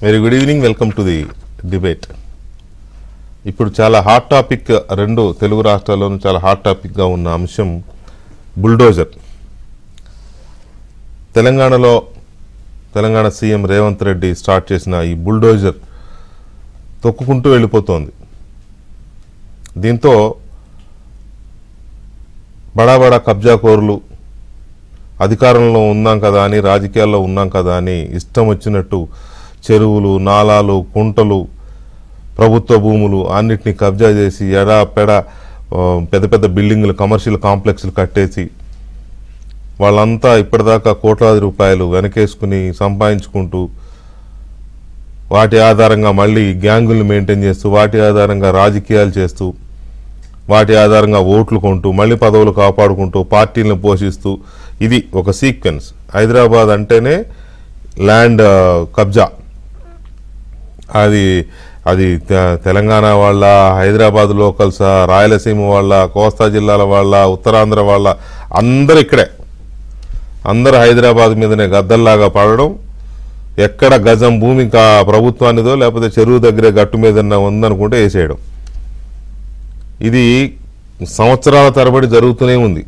Very good evening welcome to the debate ఇప్పుడు చాలా hot topic రెండు తెలుగు రాష్ట్రాల్లోనూ చాలా హాట్ టాపిక్గా ఉన్న అంశం బుల్డోజర్ తెలంగాణలో తెలంగాణ సీఎం రేవంత్ రెడ్డి స్టార్ట్ చేసిన ఈ బుల్డోజర్ తొక్కుకుంటూ వెళ్ళిపోతోంది దీంతో బడా బడా కబ్జాకోరులు అధికారంలో ఉన్నాం కదా అని రాజకీయాల్లో ఉన్నాం కదా అని ఇష్టం వచ్చినట్టు చెరువులు నాలాలు కుంటలు ప్రభుత్వ భూములు అన్నిటినీ కబ్జా చేసి ఎడా పెడ ఆ, పెద్ద పెద్ద బిల్డింగులు కమర్షియల్ కాంప్లెక్స్లు కట్టేసి వాళ్ళంతా ఇప్పటిదాకా కోట్లాది రూపాయలు వెనకేసుకుని సంపాదించుకుంటూ వాటి ఆధారంగా మళ్ళీ గ్యాంగులు మెయింటైన్ చేస్తూ వాటి ఆధారంగా రాజకీయాలు చేస్తూ వాటి ఆధారంగా ఓట్లు కొంటూ మళ్ళీ పదవులు కాపాడుకుంటూ పార్టీలను పోషిస్తూ ఇది ఒక సీక్వెన్స్ హైదరాబాద్ అంటేనే ల్యాండ్ ఆ, కబ్జా అది అది తె- తెలంగాణ వాళ్ళ హైదరాబాద్ లోకల్సా రాయలసీమ వాళ్ళ కోస్తా జిల్లాల వాళ్ళ ఉత్తరాంధ్ర వాళ్ళ అందరు ఇక్కడే అందరు హైదరాబాద్ మీదనే గద్దల్లాగా పడడం ఎక్కడ గజం భూమి కా ప్రభుత్వానిదో లేకపోతే చెరువు దగ్గరే గట్టు మీద ఉందనుకుంటే వేసేయడం ఇది సంవత్సరాల తరబడి జరుగుతూనే ఉంది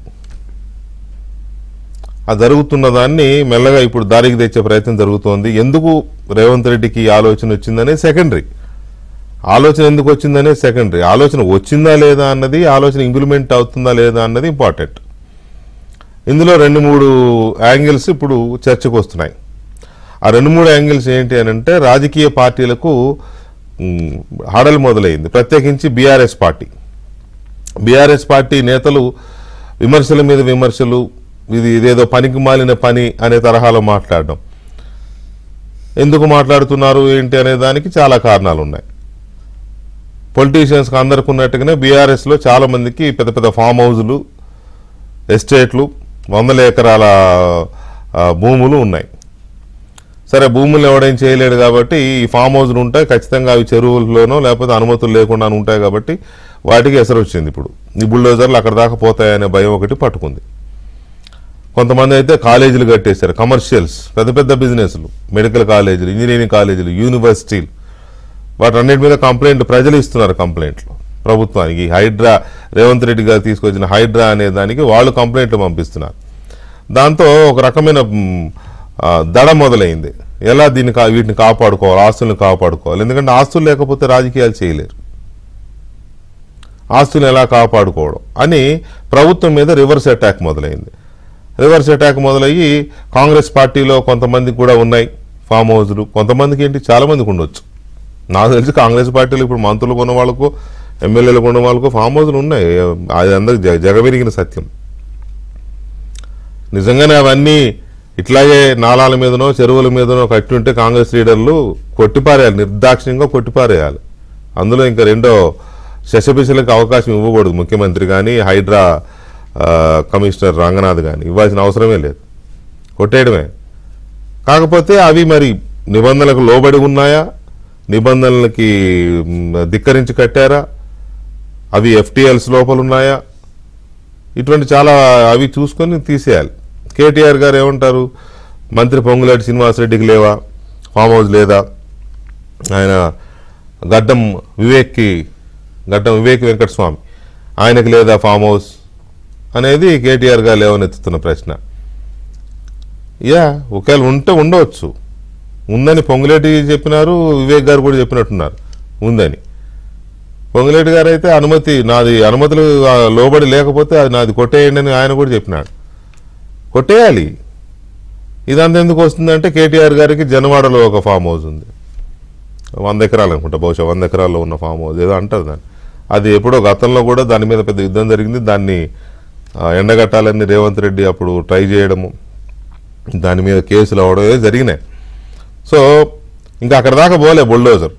ఆ జరుగుతున్న దాన్ని మెల్లగా ఇప్పుడు దారికి తెచ్చే ప్రయత్నం జరుగుతోంది ఎందుకు రేవంత్ రెడ్డికి ఈ ఆలోచన వచ్చిందనే సెకండరీ ఆలోచన ఎందుకు వచ్చిందనే సెకండరీ ఆలోచన వచ్చిందా లేదా అన్నది ఆలోచన ఇంప్లిమెంట్ అవుతుందా లేదా అన్నది ఇంపార్టెంట్ ఇందులో రెండు మూడు యాంగిల్స్ ఇప్పుడు చర్చకు వస్తున్నాయి ఆ రెండు మూడు యాంగిల్స్ ఏంటి అని అంటే రాజకీయ పార్టీలకు మ్, హడలు మొదలైంది ప్రత్యేకించి బీఆర్ఎస్ పార్టీ బీఆర్ఎస్ పార్టీ నేతలు విమర్శల మీద విమర్శలు ఇది ఇదేదో పనికి మాలిన పని అనే తరహాలో మాట్లాడడం ఎందుకు మాట్లాడుతున్నారు ఏంటి అనే దానికి చాలా కారణాలు ఉన్నాయి పొలిటీషియన్స్కి అందరికి ఉన్నట్టుగానే బీఆర్ఎస్లో చాలా మందికి పెద్ద పెద్ద ఫామ్ హౌజులు ఎస్టేట్లు వందల ఎకరాల ఆ, భూములు ఉన్నాయి సరే భూములు ఎవడేం చేయలేడు కాబట్టి ఈ ఫామ్ హౌస్లు ఉంటాయి ఖచ్చితంగా అవి చెరువుల్లోనో లేకపోతే అనుమతులు లేకుండా ఉంటాయి కాబట్టి వాటికి ఎసరు వచ్చింది ఇప్పుడు ఈ బుల్డోజర్లు అక్కడ దాకా పోతాయనే భయం ఒకటి పట్టుకుంది కొంతమంది అయితే కాలేజీలు కట్టేశారు కమర్షియల్స్ పెద్ద పెద్ద బిజినెస్లు మెడికల్ కాలేజీలు ఇంజనీరింగ్ కాలేజీలు యూనివర్సిటీలు వాటన్నిటి మీద కంప్లైంట్ ప్రజలు ఇస్తున్నారు కంప్లైంట్లు ప్రభుత్వానికి ఈ హైడ్రా రేవంత్ రెడ్డి గారు తీసుకొచ్చిన హైడ్రా అనే దానికి వాళ్ళు కంప్లైంట్లు పంపిస్తున్నారు దాంతో ఒక రకమైన మ్, ఆ, దడ మొదలైంది ఎలా దీన్ని కా- వీటిని కాపాడుకోవాలి ఆస్తులను కాపాడుకోవాలి ఎందుకంటే ఆస్తులు లేకపోతే రాజకీయాలు చేయలేరు ఆస్తులను ఎలా కాపాడుకోవడం అని ప్రభుత్వం మీద రివర్స్ అటాక్ మొదలైంది రివర్స్ అటాక్ మొదలయ్యి కాంగ్రెస్ పార్టీలో కొంతమందికి కూడా ఉన్నాయి ఫామ్ హౌస్లు కొంతమందికి ఏంటి చాలా మందికి ఉండొచ్చు నాకు తెలిసి కాంగ్రెస్ పార్టీలో ఇప్పుడు మంత్రులు కొన్న వాళ్ళకు ఎమ్మెల్యేలు కొన్న వాళ్ళకు ఫామ్ హౌస్లు ఉన్నాయి అది అందరికి జ- జగమెరిగిన సత్యం నిజంగానే అవన్నీ ఇట్లాగే నాలాల మీదనో చెరువుల మీదనో కట్టుంటే కాంగ్రెస్ లీడర్లు కొట్టిపారేయాలి నిర్దాక్షిణ్యంగా కొట్టిపారేయాలి అందులో ఇంకా రెండో శశబిశలకు అవకాశం ఇవ్వకూడదు ముఖ్యమంత్రి కానీ హైడ్రా ఆ, కమిషనర్ రంగనాథ్ కానీ ఇవ్వాల్సిన అవసరమే లేదు కొట్టేయడమే కాకపోతే అవి మరి నిబంధనలకు లోబడి ఉన్నాయా నిబంధనలకి మ్, ధిక్కరించి కట్టారా అవి ఎఫ్టీఎల్స్ లోపల ఉన్నాయా ఇటువంటి చాలా అవి చూసుకొని తీసేయాలి కేటీఆర్ గారు ఏమంటారు మంత్రి పొంగులేటి శ్రీనివాసరెడ్డికి లేవా ఫామ్ హౌస్ లేదా ఆయన గడ్డం వివేక్కి గడ్డం వివేక్ వెంకటస్వామి ఆయనకి లేదా ఫామ్ హౌస్ అనేది కేటీఆర్ గారు లేవనెత్తుతున్న ప్రశ్న యా ఒకవేళ ఉంటే ఉండవచ్చు ఉందని పొంగులేటి చెప్పినారు వివేక్ గారు కూడా చెప్పినట్టున్నారు ఉందని పొంగులేటి గారు అయితే అనుమతి నాది అనుమతులు ఆ, లోబడి లేకపోతే అది నాది కొట్టేయండి అని ఆయన కూడా చెప్పినాడు కొట్టేయాలి ఇదంతా ఎందుకు వస్తుందంటే కేటీఆర్ గారికి జనవాడలో ఒక ఫామ్ హౌస్ ఉంది వంద ఎకరాలు అనుకుంటా బహుశా వంద ఎకరాల్లో ఉన్న ఫామ్ హౌస్ ఏదో అంటారు దాన్ని అది ఎప్పుడో గతంలో కూడా దాని మీద పెద్ద యుద్ధం జరిగింది దాన్ని ఆ, ఎండగట్టాలని రేవంత్ రెడ్డి అప్పుడు ట్రై చేయడము దాని మీద కేసులు అవడం ఏదో జరిగినాయి సో ఇంకా అక్కడ దాకా పోలే బుల్డోజర్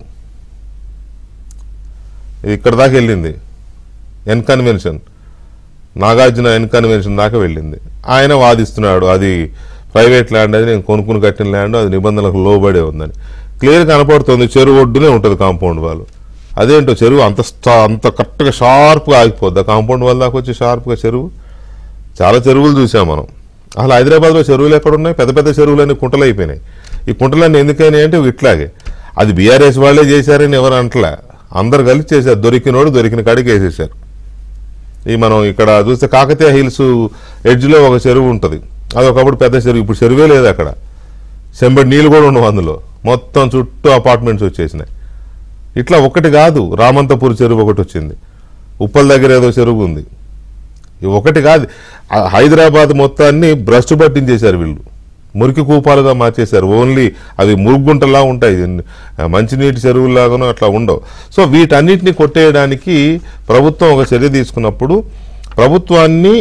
ఇది ఇక్కడ దాకా వెళ్ళింది N convention Nagarjuna N convention దాకా వెళ్ళింది ఆయన వాదిస్తున్నాడు అది ప్రైవేట్ ల్యాండ్ అది నేను కొనుక్కుని కట్టిన ల్యాండ్ అది నిబంధనలకు లోబడే ఉందని క్లియర్ కనపడుతుంది చెరువు ఒడ్డునే ఉంటుంది కాంపౌండ్ వాళ్ళు అదేంటో చెరువు అంత స్టా అంత కరెక్ట్గా షార్ప్గా ఆగిపోద్ది ఆ కాంపౌండ్ వాళ్ళ దాకా వచ్చి షార్ప్గా చెరువు చాలా చెరువులు చూసాం మనం అసలు హైదరాబాద్లో చెరువులు ఎక్కడ ఉన్నాయి పెద్ద పెద్ద చెరువులన్నీ కుంటలు అయిపోయినాయి ఈ కుంటలన్నీ ఎందుకైనాయి అంటే ఇట్లాగే అది బీఆర్ఎస్ వాళ్ళే చేశారని ఎవరు అంటలే అందరు కలిసి చేశారు దొరికినోడు దొరికిన కాడికి వేసేసారు ఈ మనం ఇక్కడ చూస్తే కాకతీయ హిల్స్ ఎడ్జ్లో ఒక చెరువు ఉంటుంది అది ఒకప్పుడు పెద్ద చెరువు ఇప్పుడు చెరువే లేదు అక్కడ చెంబడి నీళ్ళు కూడా ఉండవు అందులో మొత్తం చుట్టూ అపార్ట్మెంట్స్ వచ్చేసినాయి ఇట్లా ఒకటి కాదు రామంతపూర్ చెరువు ఒకటి వచ్చింది ఉప్పల్ దగ్గర ఏదో చెరువు ఉంది ఇది ఒకటి కాదు ఆ హైదరాబాద్ మొత్తాన్ని భ్రష్టు పట్టించేశారు వీళ్ళు మురికి కూపాలుగా మార్చేశారు ఓన్లీ అవి మురుగుంటలా ఉంటాయి ఆ, మంచినీటి చెరువులాగానో అట్లా ఉండవు సో వీటన్నిటిని కొట్టేయడానికి ప్రభుత్వం ఒక చర్య తీసుకున్నప్పుడు ప్రభుత్వాన్ని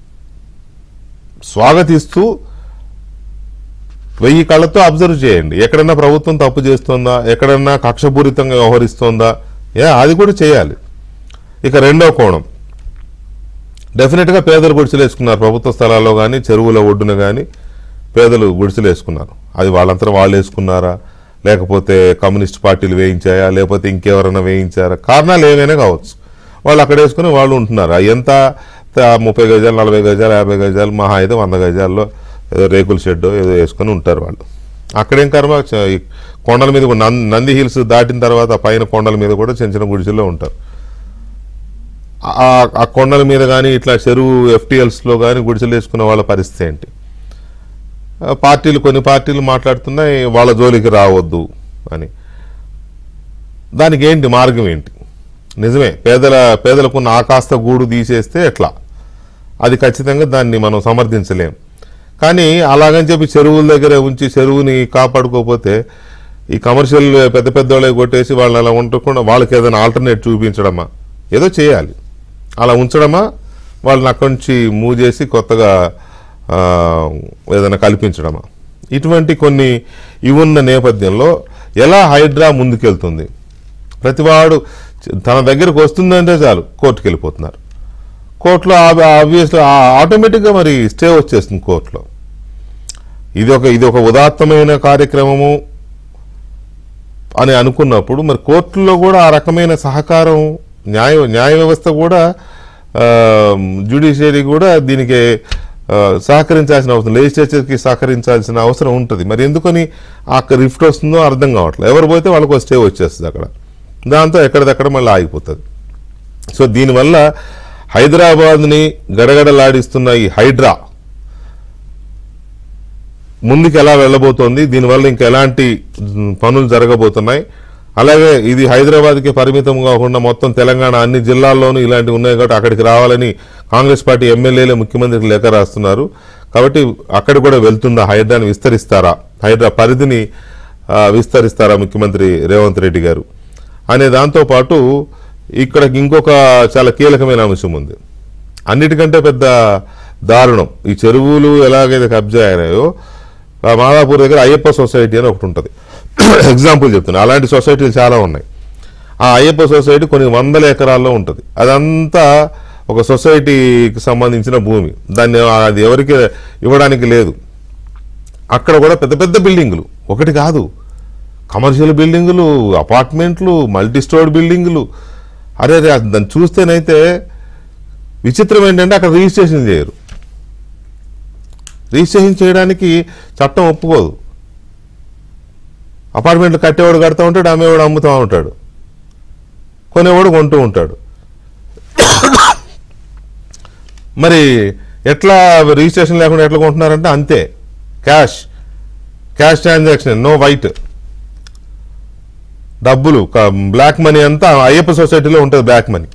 స్వాగతిస్తూ వెయ్యి కళ్ళతో అబ్జర్వ్ చేయండి ఎక్కడన్నా ప్రభుత్వం తప్పు చేస్తోందా ఎక్కడన్నా కక్షపూరితంగా వ్యవహరిస్తోందా ఏ అది కూడా చేయాలి ఇక రెండో కోణం డెఫినెట్గా పేదలు గుడిసెలు వేసుకున్నారు ప్రభుత్వ స్థలాల్లో కానీ చెరువుల ఒడ్డున కానీ పేదలు గుడిసెలు వేసుకున్నారు అది వాళ్ళంతా వాళ్ళు వేసుకున్నారా లేకపోతే కమ్యూనిస్ట్ పార్టీలు వేయించాయా లేకపోతే ఇంకెవరైనా వేయించారా కారణాలు ఏమైనా కావచ్చు వాళ్ళు అక్కడ వేసుకుని వాళ్ళు ఉంటున్నారు అవి ఎంత త- ముప్పై గజాలు నలభై గజాలు యాభై గజాలు మహా అయితే వంద గజాల్లో ఏదో రేకుల షెడ్ ఏదో వేసుకొని ఉంటారు వాళ్ళు అక్కడేం కర్మ చ- ఈ కొండల మీద కూడా నం- నంది హిల్స్ దాటిన తర్వాత ఆ పైన కొండల మీద కూడా చిన్న చిన్న గుడిసెల్లో ఉంటారు ఆ- ఆ కొండల మీద కానీ ఇట్లా చెరువు ఎఫ్టీఎల్స్లో కానీ గుడిసెలు వేసుకున్న వాళ్ళ పరిస్థితి ఏంటి ఆ పార్టీలు కొన్ని పార్టీలు మాట్లాడుతున్నాయి వాళ్ళ జోలికి రావద్దు అని దానికి ఏంటి మార్గం ఏంటి నిజమే పేదల పేదలకున్న ఆకాస్త గూడు తీసేస్తే ఎట్లా అది ఖచ్చితంగా దాన్ని మనం సమర్థించలేం కానీ అలాగని చెప్పి చెరువుల దగ్గర ఉంచి చెరువుని కాపాడుకోకపోతే ఈ కమర్షియల్ పెద్ద పెద్ద వాళ్ళే కొట్టేసి వాళ్ళని అలా ఉండకుండా వాళ్ళకి ఏదైనా ఆల్టర్నేట్ చూపించడమా ఏదో చేయాలి అలా ఉంచడమా వాళ్ళని అక్కడి నుంచి మూవ్ చేసి కొత్తగా ఆ, ఏదైనా కల్పించడమా ఇటువంటి కొన్ని ఇవి ఉన్న నేపథ్యంలో ఎలా హైడ్రా ముందుకెళ్తుంది ప్రతివాడు తన దగ్గరకు వస్తుందంటే చాలు కోర్టుకు వెళ్ళిపోతున్నారు కోర్టులో ఆబ్వియస్లీ ఆటోమేటిక్గా మరి స్టే వచ్చేస్తుంది కోర్టులో ఇది ఒక ఇది ఒక ఉదాత్తమైన కార్యక్రమము అని అనుకున్నప్పుడు మరి కోర్టుల్లో కూడా ఆ రకమైన సహకారం న్యాయ న్యాయ వ్యవస్థ కూడా జ్యుడిషియరీ కూడా దీనికి ఆ, సహకరించాల్సిన అవసరం లెజిస్లేచర్కి సహకరించాల్సిన అవసరం ఉంటుంది మరి ఎందుకని ఆ రిఫ్ట్ వస్తుందో అర్థం కావట్లేదు ఎవరు పోతే వాళ్ళకు ఒక స్టే వచ్చేస్తుంది అక్కడ దాంతో ఎక్కడిదక్కడ మళ్ళీ ఆగిపోతుంది సో దీనివల్ల హైదరాబాద్ని గడగడలాడిస్తున్న ఈ హైడ్రా ముందుకు ఎలా వెళ్ళబోతోంది దీనివల్ల ఇంకా ఎలాంటి మ్, పనులు జరగబోతున్నాయి అలాగే ఇది హైదరాబాద్కి పరిమితం కాకుండా మొత్తం తెలంగాణ అన్ని జిల్లాల్లోనూ ఇలాంటివి ఉన్నాయి కాబట్టి అక్కడికి రావాలని కాంగ్రెస్ పార్టీ ఎమ్మెల్యేలే ముఖ్యమంత్రికి లేఖ రాస్తున్నారు కాబట్టి అక్కడ కూడా వెళ్తుందా హైడ్రాని విస్తరిస్తారా హైడ్రా పరిధిని ఆ, విస్తరిస్తారా ముఖ్యమంత్రి రేవంత్ రెడ్డి గారు అనే దాంతోపాటు ఇక్కడ ఇంకొక చాలా కీలకమైన అంశం ఉంది అన్నిటికంటే పెద్ద దారుణం ఈ చెరువులు ఎలాగైతే కబ్జా అయినాయో ఆ మాదాపూర్ దగ్గర అయ్యప్ప సొసైటీ అని ఒకటి ఉంటుంది ఎగ్జాంపుల్ చెప్తున్నా అలాంటి సొసైటీలు చాలా ఉన్నాయి ఆ అయ్యప్ప సొసైటీ కొన్ని వందల ఎకరాల్లో ఉంటుంది అదంతా ఒక సొసైటీకి సంబంధించిన భూమి దాన్ని అది ఎవరికి ఇవ్వడానికి లేదు అక్కడ కూడా పెద్ద పెద్ద బిల్డింగులు ఒకటి కాదు కమర్షియల్ బిల్డింగులు అపార్ట్మెంట్లు మల్టీ స్టోర్ బిల్డింగులు అరే అరే అది దాన్ని చూస్తేనైతే విచిత్రం ఏంటంటే అక్కడ రిజిస్ట్రేషన్ చేయరు రిజిస్ట్రేషన్ చేయడానికి చట్టం ఒప్పుకోదు అపార్ట్మెంట్లు కట్టేవాడు కడతా ఉంటాడు అమ్మేవాడు అమ్ముతూ ఉంటాడు కొనేవాడు కొంటూ ఉంటాడు మరి ఎట్లా రిజిస్ట్రేషన్ లేకుండా ఎట్లా కొంటున్నారంటే అంతే cash cash transaction no white డబ్బులు బ్లాక్ మనీ అంతా అయ్యప్ప సొసైటీలో ఉంటుంది బ్లాక్ మనీ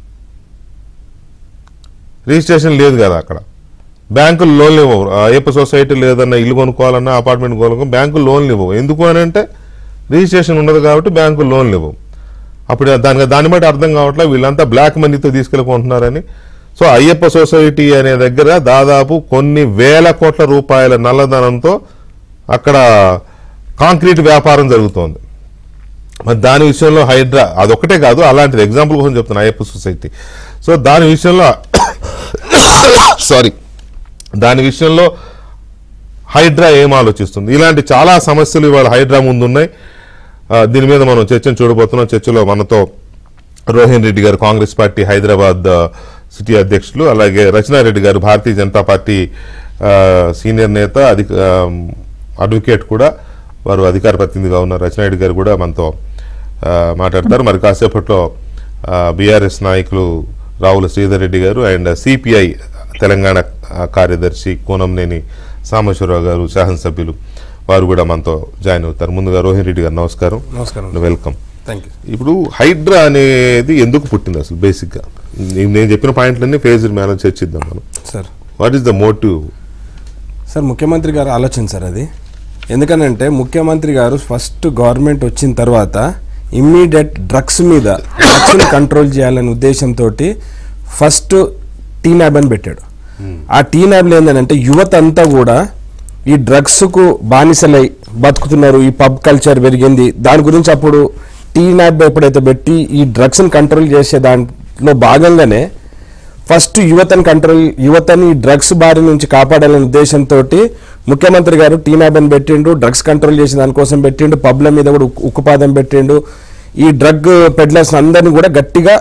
రిజిస్ట్రేషన్ లేదు కదా అక్కడ బ్యాంకులు లోన్లు ఇవ్వవు అయ్యప్ప సొసైటీ లేదన్నా ఇల్లు కొనుక్కోవాలన్నా అపార్ట్మెంట్ కొనుక్కో బ్యాంకులు లోన్లు ఇవ్వవు ఎందుకు అని అంటే రిజిస్ట్రేషన్ ఉండదు కాబట్టి బ్యాంకులు లోన్లు ఇవ్వవు అప్పుడు దానికి దాన్ని బట్టి అర్థం కావట్లేదు వీళ్ళంతా బ్లాక్ మనీతో తీసుకెళ్ళుకుంటున్నారని సో అయ్యప్ప సొసైటీ అనే దగ్గర దాదాపు కొన్ని వేల కోట్ల రూపాయల నల్లధనంతో అక్కడ కాంక్రీట్ వ్యాపారం జరుగుతోంది మరి దాని విషయంలో హైడ్రా అదొకటే కాదు అలాంటిది ఎగ్జాంపుల్ కోసం చెప్తున్నా అయ్యప్ప సొసైటీ సో దాని విషయంలో సారీ దాని విషయంలో హైడ్రా ఏం ఆలోచిస్తుంది ఇలాంటి చాలా సమస్యలు ఇవాళ హైడ్రా ముందు ఉన్నాయి ఆ, దీని మీద మనం చర్చను చూడబోతున్నాం చర్చలో మనతో రోహిన్ రెడ్డి గారు కాంగ్రెస్ పార్టీ హైదరాబాద్ ఆ, సిటీ అధ్యక్షులు అలాగే రచనారెడ్డి గారు భారతీయ జనతా పార్టీ ఆ, సీనియర్ నేత అది ఆ, అడ్వకేట్ కూడా వారు అధికార ప్రతినిధిగా ఉన్న రచనాయుడు గారు కూడా మనతో ఆ, మాట్లాడతారు మరి కాసేపట్లో బీఆర్ఎస్ నాయకులు రావుల శ్రీధర్ రెడ్డి గారు అండ్ సిపిఐ తెలంగాణ ఆ, కార్యదర్శి కోనంనేని సాంబశివరావు గారు శాసనసభ్యులు వారు కూడా మనతో జాయిన్ అవుతారు ముందుగా రోహిణ్ రెడ్డి గారు నమస్కారం నమస్కారం వెల్కమ్ థ్యాంక్ యూ ఇప్పుడు హైడ్రా అనేది ఎందుకు పుట్టింది అసలు బేసిక్గా నేను నేను చెప్పిన పాయింట్లన్నీ ఫేజ్ మేనేజ్ చర్చిద్దాం మనం sir what is the motive sir ముఖ్యమంత్రి గారు ఆలోచన సార్ అది ఎందుకనంటే ముఖ్యమంత్రి గారు ఫస్ట్ గవర్నమెంట్ వచ్చిన తర్వాత ఇమ్మీడియట్ డ్రగ్స్ మీద డ్రగ్స్ని కంట్రోల్ చేయాలనే ఉద్దేశంతో ఫస్ట్ టీ ల్యాబ్ అని పెట్టాడు ఆ టీ ల్యాబ్లో ఏంటంటే యువత అంతా కూడా ఈ డ్రగ్స్కు బానిసలై బతుకుతున్నారు ఈ పబ్ కల్చర్ పెరిగింది దాని గురించి అప్పుడు టీ ల్యాబ్ ఎప్పుడైతే పెట్టి ఈ డ్రగ్స్ని కంట్రోల్ చేసే దాంట్లో భాగంగానే ఫస్ట్ యువతని కంట్రోల్ యువతని డ్రగ్స్ బారి నుంచి కాపాడాలనే ఉద్దేశంతో ముఖ్యమంత్రి గారు టీనాబెన్ పెట్టిండు డ్రగ్స్ కంట్రోల్ చేసే దానికోసం పెట్టిండు పబ్ల మీద కూడా ఉక్కు- ఉక్కుపాదం పెట్టిండు ఈ డ్రగ్ పెడ్లర్స్ అందరినీ కూడా గట్టిగా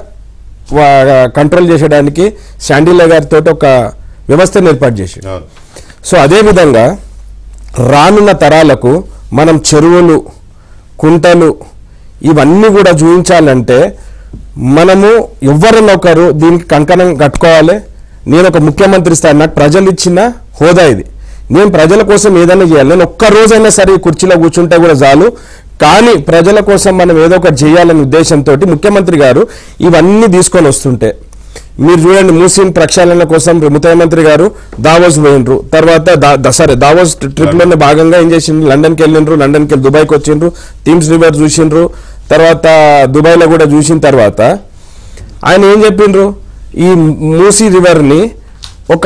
వా- కంట్రోల్ చేసేయడానికి శాండిలా గారితో ఒక వ్యవస్థను ఏర్పాటు చేసి సో అదేవిధంగా రానున్న తరాలకు మనం చెరువులు కుంటలు ఇవన్నీ కూడా చూపించాలంటే మనము ఎవరైనా ఒకరు దీనికి కంకణం కట్టుకోవాలి నేను ఒక ముఖ్యమంత్రి స్థాయి నాకు ప్రజలు ఇచ్చిన హోదా ఇది నేను ప్రజల కోసం ఏదైనా చేయాలి నేను ఒక్క రోజైనా సరే ఈ కుర్చీలో కూర్చుంటే కూడా చాలు కానీ ప్రజల కోసం మనం ఏదో ఒకటి చేయాలనే ఉద్దేశంతో ముఖ్యమంత్రి గారు ఇవన్నీ తీసుకొని వస్తుంటే మీరు చూడండి మూసీన్ ప్రక్షాళన కోసం ముఖ్యమంత్రి గారు దావోస్ పోయినరు తర్వాత దా- ద- సరే దావోస్ ట్రిప్ లోనే భాగంగా ఏం చేసిండ్రు లండన్కి వెళ్ళిండ్రు లండన్కి వెళ్ళి దుబాయ్కి వచ్చిండ్రు థీమ్స్ రివర్ చూసిండ్రు తర్వాత దుబాయ్లో కూడా చూసిన తర్వాత ఆయన ఏం చెప్పిండ్రు ఈ మూసీ రివర్ని ఒక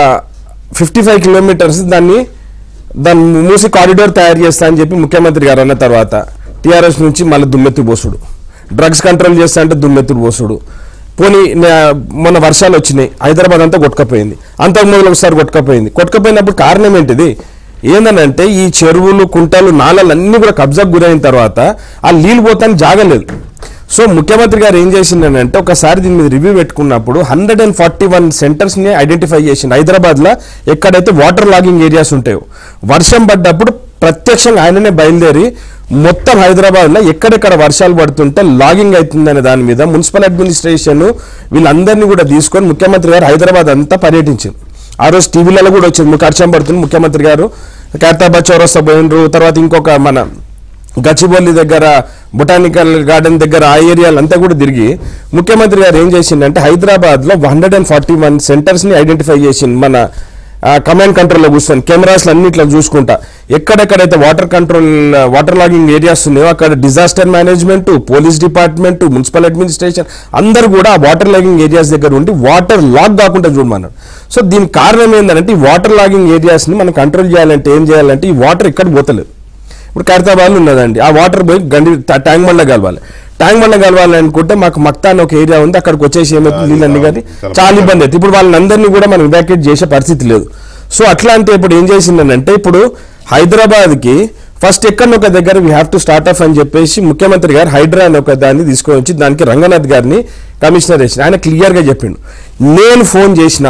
ఫిఫ్టీ ఫైవ్ కిలోమీటర్స్ దాన్ని దాన్ని మూసి కారిడోర్ తయారు చేస్తా అని చెప్పి ముఖ్యమంత్రి గారు అన్న తర్వాత టీఆర్ఎస్ నుంచి మళ్ళీ దుమ్మెత్తి పోసుడు డ్రగ్స్ కంట్రోల్ చేస్తా అంటే దుమ్మెత్తుడు పోసుడు పోనీ నే- మొన్న వర్షాలు వచ్చినాయి హైదరాబాద్ అంతా కొట్టుకపోయింది అంతకు మొదలు ఒకసారి కొట్టుకపోయింది కొట్టుకపోయినప్పుడు కారణం ఏంటిది ఏందనంటే ఈ చెరువులు కుంటలు నాలలు అన్నీ కూడా కబ్జాకు గురైన తర్వాత ఆ నీళ్ళు పోతానికి జాగలేదు సో ముఖ్యమంత్రి గారు ఏం చేసిండనంటే ఒకసారి దీని మీద రివ్యూ పెట్టుకున్నప్పుడు హండ్రెడ్ అండ్ ఫార్టీ వన్ సెంటర్స్ని ఐడెంటిఫై చేసిండు హైదరాబాద్లో ఎక్కడైతే వాటర్ లాగింగ్ ఏరియాస్ ఉంటాయో వర్షం పడ్డప్పుడు ప్రత్యక్షంగా ఆయననే బయలుదేరి మొత్తం హైదరాబాద్లో ఎక్కడెక్కడ వర్షాలు పడుతుంటే లాగింగ్ అవుతుందనే దాని మీద మున్సిపల్ అడ్మినిస్ట్రేషన్ వీళ్ళందరినీ కూడా తీసుకొని ముఖ్యమంత్రి గారు హైదరాబాద్ అంతా పర్యటించారు ఆ రోజు టీవీలలో కూడా వచ్చింది మీకు వర్షం పడుతుంది ముఖ్యమంత్రి గారు ఖైరతాబాద్ చౌరస్తా పోయినరు తర్వాత ఇంకొక మన గచ్చిబౌలి దగ్గర బొటానికల్ గార్డెన్ దగ్గర ఆ ఏరియాలంతా కూడా తిరిగి ముఖ్యమంత్రి గారు ఏం చేసిండంటే హైదరాబాద్లో హండ్రెడ్ అండ్ ఫార్టీ వన్ సెంటర్స్ని ఐడెంటిఫై చేసింది మన కమాండ్ కంట్రోల్లో కూర్చొని కెమెరాస్ అన్నిట్లో చూసుకుంటా ఎక్కడెక్కడైతే water control water logging areas ఉన్నాయో అక్కడ disaster management police department municipal administration అందరూ కూడా ఆ వాటర్ లాగింగ్ ఏరియాస్ దగ్గర ఉండి వాటర్ లాక్ కాకుండా చూడమన్నారు సో దీనికి కారణం ఏంటంటే ఈ వాటర్ లాగింగ్ ఏరియాస్ని మనం కంట్రోల్ చేయాలంటే ఏం చేయాలంటే ఈ వాటర్ ఎక్కడ పోతలేదు ఇప్పుడు ఖైరతాబాద్ ఉన్నదండి ఆ వాటర్ పోయి గండి ట- ట్యాంక్ బండ కలవాలి ట్యాంక్ బండ కలవాలి అనుకుంటే మాకు మక్తా అని ఒక ఏరియా ఉంది అక్కడికి వచ్చేసి ఏమవుతుంది నీళ్ళన్నీ కానీ చాలా ఇబ్బంది అవుతుంది ఇప్పుడు వాళ్ళందరినీ కూడా మనం ఇవాక్యుయేట్ చేసే పరిస్థితి లేదు సో అట్లా అంటే ఇప్పుడు ఏం చేసిందనంటే ఇప్పుడు హైదరాబాద్కి ఫస్ట్ ఎక్కడ ఒక దగ్గర we have to start off అని చెప్పేసి ముఖ్యమంత్రి గారు హైడ్రా అనే ఒక దాన్ని తీసుకొని వచ్చి దానికి రంగనాథ్ గారిని కమిషనర్ వేసిన ఆయన క్లియర్గా చెప్పిండు నేను ఫోన్ చేసిన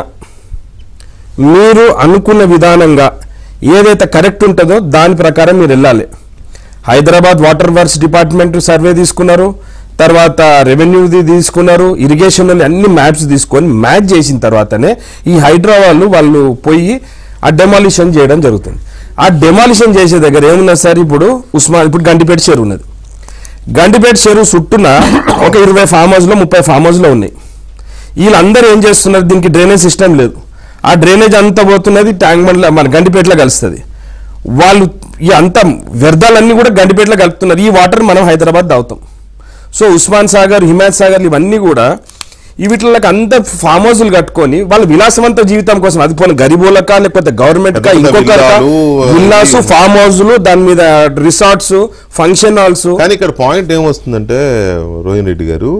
మీరు అనుకున్న విధానంగా ఏదైతే కరెక్ట్ ఉంటుందో దాని ప్రకారం మీరు వెళ్ళాలి Hyderabad water works department survey తీసుకున్నారు తర్వాత రెవెన్యూది తీసుకున్నారు ఇరిగేషన్ అన్ని మ్యాప్స్ తీసుకొని మ్యాచ్ చేసిన తర్వాతనే ఈ హైడ్రా వాళ్ళు వాళ్ళు పోయి ఆ డెమాలిషన్ చేయడం జరుగుతుంది ఆ డెమాలిషన్ చేసే దగ్గర ఏమున్నది సార్ ఇప్పుడు ఉస్మాన్ ఇప్పుడు గండిపేట చెరువు ఉన్నది గండిపేట చెరువు చుట్టూన ఒక ఇరవై ఫామ్ హౌస్లో ముప్పై ఫామ్ హౌస్లో ఉన్నాయి వీళ్ళందరూ ఏం చేస్తున్నారు దీనికి డ్రైనేజ్ సిస్టమ్ లేదు ఆ డ్రైనేజ్ అంతా పోతున్నది ట్యాంక్ బండ్ల మన గండిపేటలో కలుస్తుంది వాళ్ళు ఈ అంత వ్యర్థాలన్నీ కూడా గండిపేటలో కలుపుతున్నారు ఈ వాటర్ మనం హైదరాబాద్ తాగుతాం సో ఉస్మాన్ సాగర్ హిమాయత్ సాగర్ ఇవన్నీ కూడా ఈ వీటికి అంత ఫామ్ హౌస్లు కట్టుకొని వాళ్ళ విలాసవంత జీవితం కోసం అది పోయిన గరీబులకా లేకపోతే గవర్నమెంట్ కా పెద్ద పెద్ద ఇంకొక విల్లాలు, విల్లాస్ అవి- ఫామ్ హౌస్లు దాని మీద రిసార్ట్స్ ఫంక్షన్ హాల్స్ కానీ ఇక్కడ పాయింట్ ఏమొస్తుందంటే రోహిణ్ రెడ్డి గారు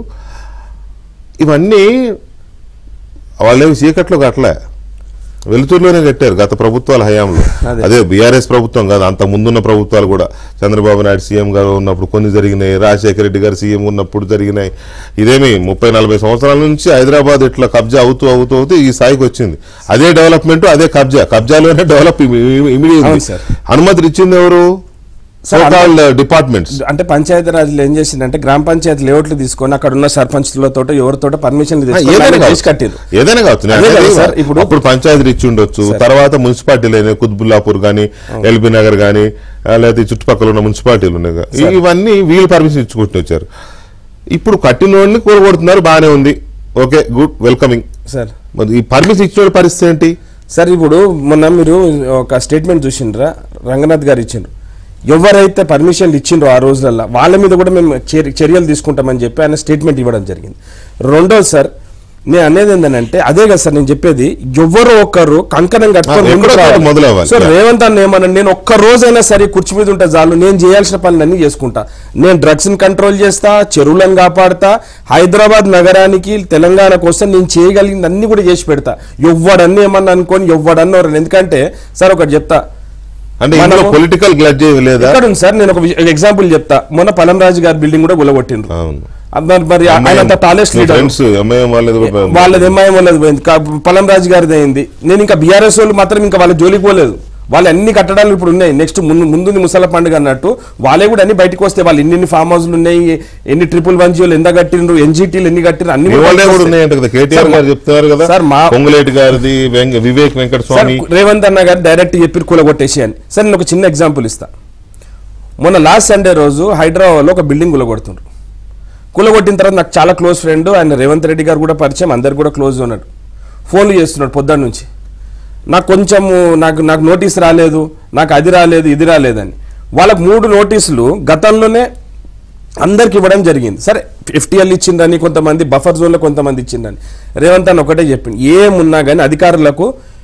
ఇవన్నీ వాళ్ళేమి చీకట్లో కట్టలే వెలుతురులోనే కట్టారు గత ప్రభుత్వాల హయాంలో అదే. అదే బీఆర్ఎస్ ప్రభుత్వం కాదు అంత ముందున్న ప్రభుత్వాలు కూడా చంద్రబాబు నాయుడు సీఎం గారు ఉన్నప్పుడు కొన్ని జరిగినాయి రాజశేఖర రెడ్డి గారు సీఎం ఉన్నప్పుడు జరిగినాయి ఇదేమి ముప్పై నలభై సంవత్సరాల నుంచి హైదరాబాద్ ఇట్లా కబ్జా అవుతూ అవుతూ అవుతూ ఈ స్థాయికి వచ్చింది అదే డెవలప్మెంట్ అదే కబ్జా కబ్జాలోనే డెవలప్ అవును ఇమీడియట్ సార్. అనుమతులు ఇచ్చింది ఎవరు డిపార్ట్మెంట్స్ అంటే పంచాయతీ రాజ్లో ఏం చేసిందంటే గ్రామ పంచాయతీ లేఅవుట్లు తీసుకొని అక్కడ ఉన్న సర్పంచ్లతో ఎవరితో పర్మిషన్ ఏదైనా చేసి కావచ్చు. కట్టిరు ఏదైనా కావచ్చు నేను అదే కదా అనేది సార్, ఇప్పుడు- అప్పుడు పంచాయతీ ఇచ్చి ఉండొచ్చు తర్వాత మున్సిపాలిటీలు అయినాయి కుత్బుల్లాపూర్ కానీ ఎల్బీ నగర్ కానీ లేకపోతే ఈ చుట్టుపక్కల ఉన్న మున్సిపాలిటీలు ఉన్నాయి కదా. ఇవన్నీ వీళ్ళు పర్మిషన్ ఇచ్చుకుంటూ వచ్చారు ఇప్పుడు కట్టిన వాడిని కూరగొడుతున్నారు బాగానే ఉంది ఓకే గుడ్ వెల్కమింగ్ సార్ మరి ఈ పర్మిషన్ ఇచ్చిన వాడి పరిస్థితి ఏంటి సార్ ఇప్పుడు మొన్న మీరు ఒక స్టేట్మెంట్ చూసిండ్రా రంగనాథ్ గారు ఇచ్చిండ్రు ఎవరైతే పర్మిషన్లు ఇచ్చిండ్రో ఆ రోజులలో వాళ్ళ మీద కూడా మేము చర్య- చర్యలు తీసుకుంటామని చెప్పి ఆయన స్టేట్మెంట్ ఇవ్వడం జరిగింది రెండోది సార్ నేను అనేది ఏంటంటే అదే కదా సార్ నేను చెప్పేది ఎవరో ఒక్కరు కంకణం కట్టుకొని ఆ, ముందుకు ఎక్కడో ఒకటి రావాలి. మొదలవ్వాలి. So Yeah. రేవంత్ అన్న ఏమన్నా నేను ఒక్క రోజైనా సరే కుర్చీ మీద ఉంటే చాలు నేను చేయాల్సిన పనులన్నీ చేసుకుంటా నేను డ్రగ్స్ ని కంట్రోల్ చేస్తా చెరువులను కాపాడుతా హైదరాబాద్ నగరానికి తెలంగాణ కోసం నేను చేయగలిగింది అన్ని కూడా చేసి పెడతా ఎవ్వడన్నీ ఏమన్నా అనుకోని ఎవ్వడన్నా ఎవరు ఎందుకంటే సార్ ఒకటి చెప్తా అంటే ఇందులో మనము- పొలిటికల్ గ్లడ్జ్ లేదా ఇక్కడ ఉంది సార్ నేను ఒక ఎగ్జాంపుల్ చెప్తా మొన్న పలం రాజు గారి బిల్డింగ్ కూడా గులగొట్టిండ్రు అవును అది మరి- మరి ఆయన టాలెస్ట్ లీడర్ ఫ్రెండ్స్ ఎంఐఎం వాళ్ళది కూడా వాళ్ళది ఎంఐఎం వాళ్ళది పోయింది కా- పలం రాజు గారిది అయింది నేను ఇంకా బీఆర్ఎస్ వాళ్ళు మాత్రం ఇంకా వాళ్ళ జోలికి పోలేదు వాళ్ళు అన్ని కట్టడాలు ఇప్పుడు ఉన్నాయి నెక్స్ట్ ముందు ముందుంది ముసల పండుగ అన్నట్టు వాళ్ళే కూడా అన్ని బయటకు వస్తే వాళ్ళు ఎన్ని ఫామ్ హౌస్లు ఉన్నాయి ఎన్ని ట్రిపుల్ వన్ జీవోలు ఎంత కట్టిండ్రు ఎన్జిటీలు ఎన్ని కట్టిండ్రు అన్ని మీ కూడా వాళ్ళే బయటకు కూడా వస్తాయి. ఉన్నాయంట కదా కేటీఆర్ సార్, గారు చెప్తున్నారు కదా సార్, మా- పొంగులేటి గారిది వెంక- వివేక్ వెంకట సార్ స్వామి రేవంత్ అన్న గారు డైరెక్ట్ చెప్పి కూలగొట్టేసి అని సార్ నేను ఒక చిన్న ఎగ్జాంపుల్ ఇస్తా మొన్న లాస్ట్ సండే రోజు హైదరాబాద్లో ఒక బిల్డింగ్ కూలగొడుతుండ్రు కూలగొట్టిన తర్వాత నాకు చాలా క్లోజ్ ఫ్రెండ్ ఆయన రేవంత్ రెడ్డి గారు కూడా పరిచయం అందరు కూడా క్లోజ్ ఉన్నాడు ఫోన్లు చేస్తున్నాడు పొద్దున్న నుంచి నాకు కొంచెం నాకు నాకు నోటీస్ రాలేదు నాకు అది రాలేదు ఇది రాలేదని వాళ్ళకి మూడు నోటీసులు గతంలోనే అందరికి ఇవ్వడం జరిగింది సరే ఎఫ్టీఎల్ ఇచ్చిందని కొంతమంది బఫర్ జోన్లో కొంతమంది ఇచ్చిందని రేవంత్ అన్న ఒకటే చెప్పింది ఏమున్నా కానీ అధికారులకు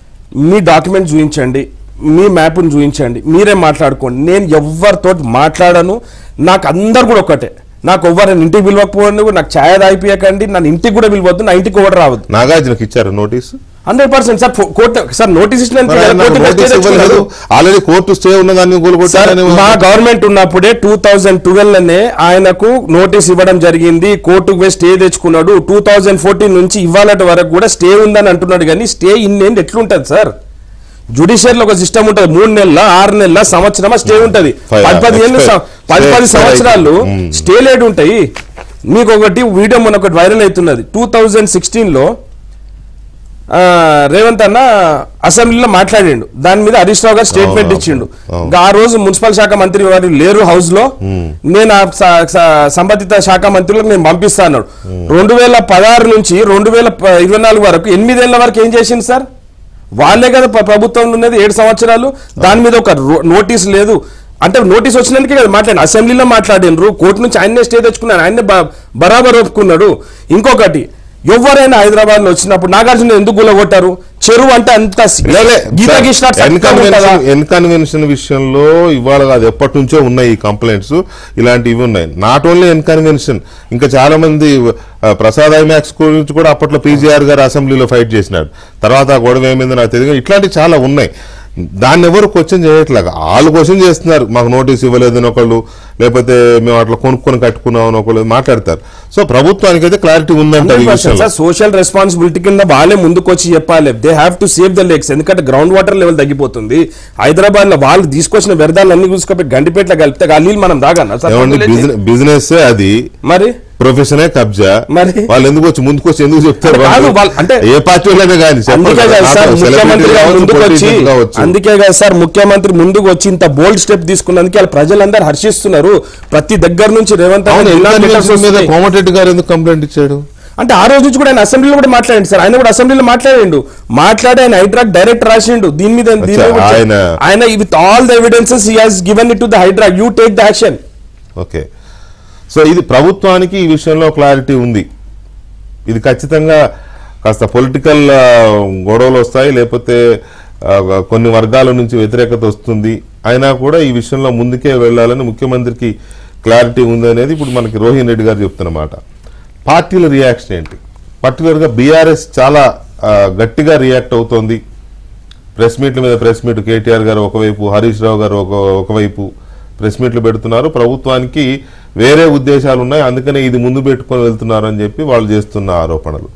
మీ డాక్యుమెంట్ చూపించండి మీ మ్యాప్ను చూపించండి మీరే మాట్లాడుకోండి నేను ఎవరితో మాట్లాడను నాకు అందరు కూడా ఒకటే నాకు ఎవరైనా ఇంటికి పిలవకపోండి నాకు ఛాయ తాగిపోయకండి నన్ను ఇంటికి కూడా పిలవద్దు నా ఇంటికి కూడా రావద్దు నాగార్జునకి ఇచ్చారు నోటీస్ హండ్రెడ్ పర్సెంట్ సార్ ఫో- కోర్టు సార్ నోటీస్ ఇచ్చిన నోటీస్ ఇవ్వలేదు ఆల్రెడీ కోర్టు స్టే ఉన్నదాన్ని సార్ కూలగొట్టారని మా గవర్నమెంట్ ఉన్నప్పుడే టూ థౌజండ్ ట్వెల్వ్ లోనే ఆయనకు నోటీస్ ఇవ్వడం జరిగింది కోర్టుకు పోయి స్టే తెచ్చుకున్నాడు టూ థౌజండ్ ఫోర్టీన్ నుంచి ఇవ్వాలటి వరకు కూడా స్టే ఉందని అంటున్నాడు కానీ స్టే ఇన్నేంటి ఎట్లుంటది సార్ జుడిషియర్ లో ఒక సిస్టమ్ ఉంటది మూడు నెలల ఆరు నెలల సంవత్సరమా స్టే ఉంటది Five పది పది ఏళ్ళు expect- పది పది stay- సంవత్సరాలు Mm. స్టే లేట్ ఉంటాయి మీకు ఒకటి వీడియో మొన్న ఒకటి వైరల్ అవుతున్నది టూ థౌజండ్ సిక్స్టీన్ లో ఆ, రేవంత్ అన్న అసెంబ్లీలో మాట్లాడిండు దాని మీద హరీష్ రావు గారు స్టేట్మెంట్ అవును, ఇచ్చిండు అవును. ఇంకా ఆ రోజు మున్సిపల్ శాఖ మంత్రి వారు లేరు హౌస్ లో నేను ఆ స- స- సంబంధిత శాఖ మంత్రులకు నేను పంపిస్తా అన్నాడు రెండు వేల పదహారు నుంచి రెండు వేల ప- ఇరవై నాలుగు వరకు ఎనిమిదేళ్ల వరకు ఏం చేసింది సార్ వాళ్ళే కదా ప్ర- ప్రభుత్వంలో ఉన్నది ఏడు సంవత్సరాలు దాని మీద ఒక రో- నోటీస్ లేదు అంటే నోటీస్ వచ్చినందుకే కదా మాట్లాడి అసెంబ్లీలో మాట్లాడినరు కోర్టు నుంచి ఆయన్నే స్టే తెచ్చుకున్నాడు ఆయన్నే బ- బరాబర్ ఒప్పుకున్నాడు ఇంకొకటి ఎవరైనా హైదరాబాద్ లో వచ్చినప్పుడు నాగార్జున ఎందుకు గుల్లగొట్టారు చెరువు అంటే అంత గీత గీసినట్టు చక్కగా ఉంటుందా? ఎన్కన్వెన్షన్ విషయంలో ఇవాళ కాదు ఎప్పటి నుంచో ఉన్నాయి ఈ కంప్లైంట్స్ ఇలాంటివి ఉన్నాయి నాట్ ఓన్లీ ఎన్కన్వెన్షన్ ఇంకా చాలా మంది ఆ, ప్రసాద్ ఐమాక్స్ గురించి కూడా అప్పట్లో పీజీఆర్ గారు అసెంబ్లీలో ఫైట్ చేసినాడు తర్వాత ఆ గొడవ ఏమైందో నాకు తెలియదు ఇట్లాంటివి చాలా ఉన్నాయి దాన్ని ఎవరు క్వశ్చన్ చేయట్లేదు వాళ్ళు క్వశ్చన్ చేస్తున్నారు మాకు నోటీస్ ఇవ్వలేదని ఒకళ్ళు లేకపోతే మేము అట్లా కొనుక్కొని కట్టుకున్నాం అని ఒకళ్ళు మాట్లాడతారు సో ప్రభుత్వానికి అయితే క్లారిటీ ఉందంట ఈ విషయంలో సార్ సోషల్ రెస్పాన్సిబిలిటీ కింద వాళ్ళే ముందుకు వచ్చి చెప్పాలి they have to save the lakes ఎందుకంటే గ్రౌండ్ వాటర్ లెవెల్ తగ్గిపోతుంది హైదరాబాద్ లో వాళ్ళు తీసుకొచ్చిన వ్యర్థాలు అన్ని చూసుకొని గండిపేటలో కలిపితే ఆ నీళ్ళు మనం తాగన్నా సార్ ఏమండి బిజినెస్ బిజినెస్ అది మరి ప్రొఫెషనే కబ్జా మరి? వాళ్ళు ఎందుకు వచ్చి ముందుకు వచ్చి ఎందుకు చెప్తారు కాదు, వాళ్ళు? వాళ్ళు- అంటే- ఏ పార్టీ వాళ్ళైనా కానీ అందుకే కదా సార్ ముఖ్యమంత్రి గారు ముందుకు వచ్చి అందుకే కదా సార్ ముఖ్యమంత్రి ముందుకు వచ్చి ఇంత బోల్డ్ స్టెప్ తీసుకున్నందుకు వాళ్ళ ప్రజలందరూ హర్షిస్తున్నారు ప్రతి దగ్గర నుంచి రేవంత్ అన్న ఎన్నో letters మీద వస్తున్నాయి. కోమటిరెడ్డి గారు ఎందుకు కంప్లైంట్ ఇచ్చాడు అంటే ఆ రోజు నుంచి కూడా ఆయన అసెంబ్లీలో కూడా మాట్లాడండి సార్ ఆయన కూడా అసెంబ్లీలో మాట్లాడిండు మాట్లాడి ఆయన హైడ్రాక్ డైరెక్ట్ రాసిండు దీని మీద దీని మీద అచ్చా, ఆయన- ఆయన with all the evidences he has given it to the Hydraa you take the action okay so ఇది ప్రభుత్వానికి ఈ విషయంలో క్లారిటీ ఉంది ఇది ఖచ్చితంగా కాస్త పొలిటికల్ గొడవలు వస్తాయి లేకపోతే ఆ, కొన్ని వర్గాల నుంచి వ్యతిరేకత వస్తుంది అయినా కూడా ఈ విషయంలో ముందుకే వెళ్ళాలని ముఖ్యమంత్రికి క్లారిటీ ఉంది అనేది ఇప్పుడు మనకి రోహిన్ రెడ్డి గారు చెప్తున్నమాట పార్టీల రియాక్షన్ ఏంటి పర్టికులర్గా బీఆర్ఎస్ చాలా ఆ, గట్టిగా రియాక్ట్ అవుతోంది ప్రెస్ మీట్ల మీద ప్రెస్ మీట్ కేటీఆర్ గారు ఒకవైపు హరీష్ రావు గారు ఒక ఒకవైపు ప్రెస్ మీట్లు పెడుతున్నారు ప్రభుత్వానికి వేరే ఉద్దేశాలు ఉన్నాయి అందుకనే ఇది ముందు పెట్టుకొని వెళ్తున్నారు అని చెప్పి వాళ్ళు చేస్తున్న ఆరోపణలు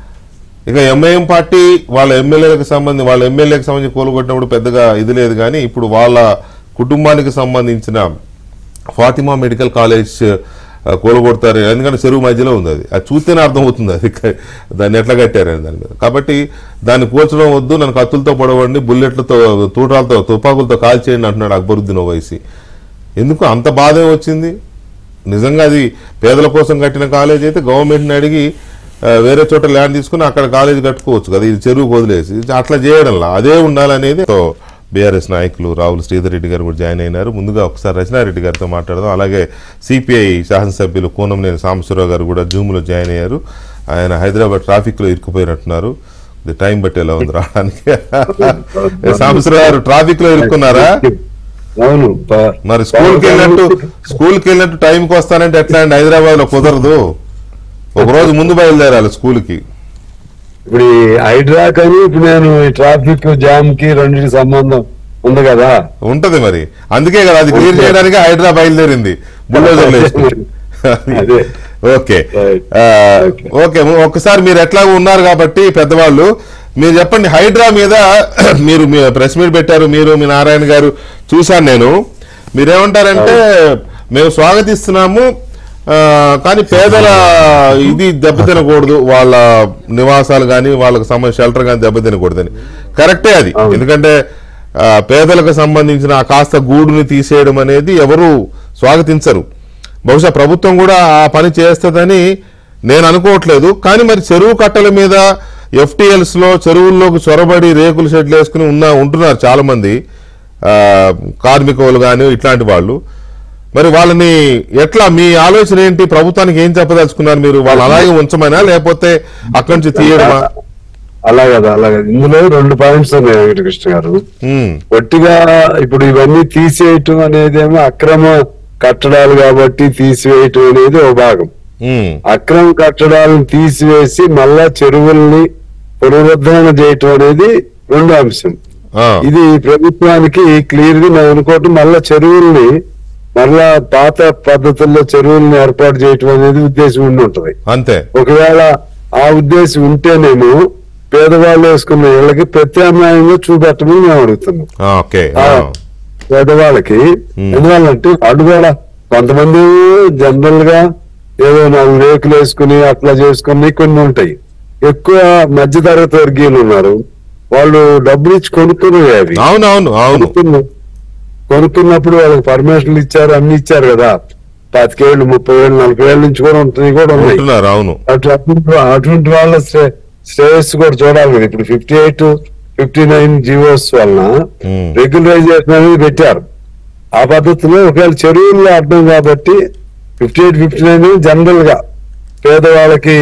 ఇక ఎంఐఎం పార్టీ వాళ్ళ ఎమ్మెల్యేలకు సంబంధించి వాళ్ళ ఎమ్మెల్యేకి సంబంధించి కూలగొట్టినప్పుడు పెద్దగా ఇది లేదు కానీ ఇప్పుడు వాళ్ళ కుటుంబానికి సంబంధించిన ఫాతిమా మెడికల్ కాలేజ్ ఆ, కూలగొడతారు ఎందుకంటే చెరువు మధ్యలో ఉంది అది అది చూస్తేనే అర్థమవుతుంది అది క- దాన్ని ఎట్లా కట్టారని దాని మీద కాబట్టి దాన్ని కూర్చడం వద్దు నన్ను కత్తులతో పొడవండి బుల్లెట్లతో తూటాలతో తుపాకులతో కాల్చేయండి అంటున్నాడు అక్బరుద్దీన్ ఓవైసీ ఎందుకు అంత బాధ ఏం వచ్చింది నిజంగా అది పేదల కోసం కట్టిన కాలేజ్ అయితే గవర్నమెంట్ని అడిగి ఆ, వేరే చోట ల్యాండ్ తీసుకుని అక్కడ కాలేజ్ కట్టుకోవచ్చు కదా ఇది చెరువు వదిలేసి ఇది అట్లా చేయడంలా అదే ఉండాలనేది బీఆర్ఎస్ నాయకులు రాహుల్ శ్రీధర్ రెడ్డి గారు కూడా జాయిన్ అయినారు ముందుగా ఒకసారి రచనారెడ్డి గారితో మాట్లాడదాం అలాగే సిపిఐ శాసనసభ్యులు కూనంనేని సాంబశివరావు గారు కూడా జూమ్లో జాయిన్ అయ్యారు ఆయన హైదరాబాద్ ట్రాఫిక్ లో ఇరుక్కుపోయినట్టున్నారు ఇది టైం బట్టి ఎలా ఉంది రావడానికి సాంబశివరావు గారు ట్రాఫిక్ లో ఇరుక్కున్నారా అవును ప- మరి స్కూల్కి వెళ్ళినట్టు స్కూల్కి వెళ్ళినట్టు టైంకి వస్తానంటే ఎట్లా అండి హైదరాబాద్ లో కుదరదు ఒక రోజు ముందు బయలుదేరాలి స్కూల్కి ఇప్పుడు ఈ హైడ్రా కానీ ఇప్పుడు నేను ఈ ట్రాఫిక్ జామ్ కి రెండింటికి సంబంధం ఉంది కదా ఉంటది మరి అందుకే కదా అది క్లియర్ చేయడానికి హైదరాబాద్ బయలుదేరింది బుల్డోజర్లు వేసుకుని అదే. Okay Right. ఆ, ఓకే ఒక్కసారి మీరు ఎట్లా ఉన్నారు కాబట్టి పెద్దవాళ్ళు మీరు చెప్పండి హైడ్రా మీద మీరు మీ ప్రెస్ మీట్ పెట్టారు మీరు మీ నారాయణ గారు చూశాను నేను మీరేమంటారంటే మేము స్వాగతిస్తున్నాము ఆ, కానీ పేదల ఇది దెబ్బతినకూడదు వాళ్ళ నివాసాలు కానీ వాళ్ళకి సంబంధించిన షెల్టర్ కానీ దెబ్బతినకూడదని కరెక్టే అది అవును. ఎందుకంటే ఆ, పేదలకు సంబంధించిన ఆ కాస్త గూడుని తీసేయడం అనేది ఎవరు స్వాగతించరు బహుశా ప్రభుత్వం కూడా ఆ పని చేస్తుందని నేను అనుకోవట్లేదు కానీ మరి చెరువు కట్టల మీద ఎఫ్టీఎల్స్ లో చెరువుల్లోకి చొరబడి రేకుల షెడ్లు వేసుకుని ఉన్న ఉంటున్నారు చాలా మంది ఆ, కార్మికులు కానీ ఇట్లాంటి వాళ్ళు మరి వాళ్ళని ఎట్లా మీ ఆలోచన ఏంటి ప్రభుత్వానికి ఏం చెప్పదలుచుకున్నారు మీరు వాళ్ళు అలాగే ఉంచమనా లేకపోతే అక్కడి నుంచి తీయడమా అలా కదా అలా కదా ఇందులో రెండు పాయింట్స్ ఉన్నాయి వెంకటకృష్ణ గారు ఉమ్, ఒట్టిగా ఇప్పుడు ఇవన్నీ తీసేయటం అనేదేమో అక్రమ కట్టడాలు కాబట్టి తీసివేయటం అనేది ఒక భాగం ఉమ్, అక్రమ కట్టడాలను తీసివేసి మళ్ళా చెరువుల్ని పునరుద్ధరణ చేయటం అనేది రెండో అంశం ఆ, ఇది ప్రభుత్వానికి క్లియర్ గా నేను అనుకోవటం మళ్ళా చెరువుల్ని మళ్ళా పాత పద్ధతుల్లో చెరువుల్ని ఏర్పాటు చేయటం అనేది ఉద్దేశం ఉండి ఉంటది అంతే ఒకవేళ ఆ ఉద్దేశం ఉంటేనేమో పేదవాళ్ళు వేసుకున్న ఇళ్ళకి ప్రత్యామ్నాయంగా చూపెట్టమని మేము అడుగుతున్నాం ఆ, ఓకే ఆ, ఆ, పేదవాళ్ళకి Hmm. ఎందువల్లంటే వాళ్ళు కూడా కొంతమంది జనరల్ గా ఏదో నాలుగు రేకులు వేసుకుని అట్లా చేసుకుని కొన్ని ఉంటాయి ఎక్కువ మధ్య తరగతి వర్గీయులు ఉన్నారు వాళ్ళు డబ్బులు ఇచ్చి కొనుక్కునేవి అవి అవును అవును అవును కొనుక్కున్న- కొనుక్కున్నప్పుడు వాళ్ళకి పర్మిషన్లు ఇచ్చారు అన్ని ఇచ్చారు కదా పాతికేళ్ళు ముప్పై ఏళ్ళు నలభై ఏళ్ళ నుంచి కూడా ఉంటున్నాయి కూడా ఉన్నాయి ఉంటున్నారు అవును అటు- అటువంటి అటువంటి వాళ్ళ శ్రే- శ్రేయస్సు కూడా చూడాలి కదా ఇప్పుడు fifty eight fifty nine GOs వలన Hmm. రెగ్యులరైజేషన్ అనేది పెట్టారు ఆ పద్ధతిలో ఒకవేళ చెరువుల్లో అర్థం కాబట్టి fifty eight fifty nine general గా పేదవాళ్ళకి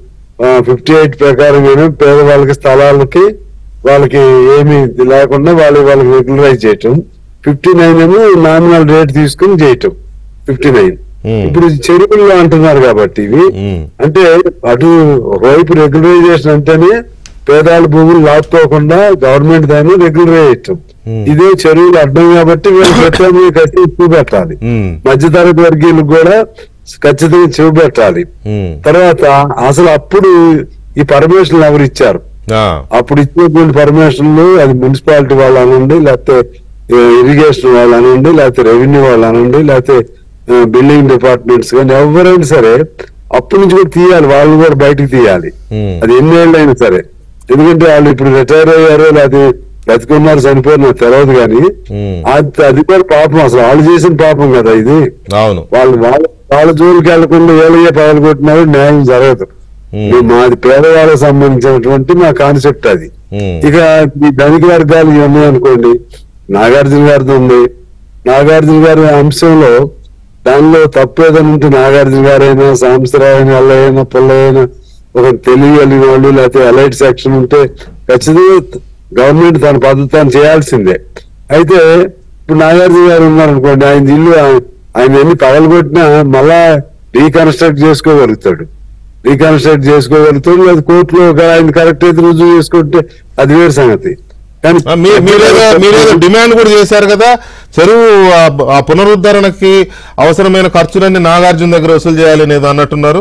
ఫిఫ్టీ ఎయిట్ ప్రకారం పేదవాళ్ళకి స్థలాలకి వాళ్ళకి ఏమి లేకుండా వాళ్ళు వాళ్ళకి రెగ్యులరైజ్ చేయటం ఫిఫ్టీ నైన్ ఏమో నామినల్ రేట్ తీసుకుని చేయటం ఫిఫ్టీ నైన్ Hmm. ఇప్పుడు ఇది చెరువుల్లో అంటున్నారు కాబట్టి ఇవి ఉమ్, అంటే అటు ఒకవైపు రెగ్యులరైజేషన్ అంటేనే పేదాల భూములు లాక్కోకుండా గవర్నమెంట్ దాన్ని రెగ్యులరైజ్ చేయటం Hmm. ఇదే చెరువులు అడ్డం కాబట్టి వీళ్ళు ప్రత్యామ్నాయ కట్టి చూపెట్టాలి ఉమ్, మధ్యతరగతి వర్గీయులకు కూడా ఖచ్చితంగా చూపెట్టాలి ఉమ్, తర్వాత అసలు అప్పుడు ఈ పర్మిషన్లు ఎవరు ఇచ్చారు ఆ, అప్పుడు ఇచ్చినటువంటి పర్మిషన్లు అది మున్సిపాలిటీ వాళ్ళు అనండి లేకపోతే ఇరిగేషన్ వాళ్ళు అనండి లేకపోతే రెవెన్యూ వాళ్ళు అనండి లేకపోతే బిల్డింగ్ డిపార్ట్మెంట్స్ కానీ ఎవరైనా సరే అప్పటి నుంచి కూడా తీయాలి వాళ్ళు కూడా బయటకు తీయాలి ఉమ్, అది ఎన్ని ఏళ్ళు అయినా సరే ఎందుకంటే వాళ్ళు ఇప్పుడు రిటైర్ అయ్యారో లేకపోతే బతికున్నారు చనిపోయారు నాకు తెలియదు కానీ ఉమ్, అది అది కూడా పాపం అసలు వాళ్ళు చేసిన పాపం కదా ఇది అవును వాళ్ళు వాళ్ళ వాళ్ళ జోలికి వెళ్లకుండా ఏళ్ళయ్యే పగలు కొట్టినారు న్యాయం జరగదు ఉమ్, ఇది మాది పేదవాళ్ళకి సంబంధించినటువంటి మా కాన్సెప్ట్ అది ఉమ్, ఇక ఈ ధనిక వర్గాలు ఇవన్నీ అనుకోండి నాగార్జున గారిది ఉంది నాగార్జున గారి అంశంలో దానిలో తప్పు ఏదైనా ఉంటే నాగార్జున గారైనా సాంబశివరావు అయినా అల్లయ్యైనా పుల్లయ్యైనా ఒక తెలియగలిగిన వాళ్ళు లేకపోతే అలైట్ సెక్షన్ ఉంటే ఖచ్చితంగా గవర్నమెంట్ తన పద్ధతి తాను చేయాల్సిందే అయితే ఇప్పుడు నాగార్జున గారు ఉన్నారనుకోండి ఆయన ఇల్లు ఆయన- ఆయన ఎన్ని పగలగొట్టినా మళ్ళా రీకన్స్ట్రక్ట్ చేసుకోగలుగుతాడు రీకన్స్ట్రక్ట్ చేసుకోగలుగుతాడు లేదా కోర్టులో ఒక ఆయన కరెక్ట్ అయితే రుజువు చేసుకుంటే అది వేరు సంగతి కానీ ఆ, మీ- మీరేదో మీరేదో డిమాండ్ కూడా చేశారు కదా చెరువు ఆ- ఆ పునరుద్ధరణకి అవసరమైన ఖర్చులన్నీ నాగార్జున దగ్గర వసూలు చేయాలని ఏదో అన్నట్టున్నారు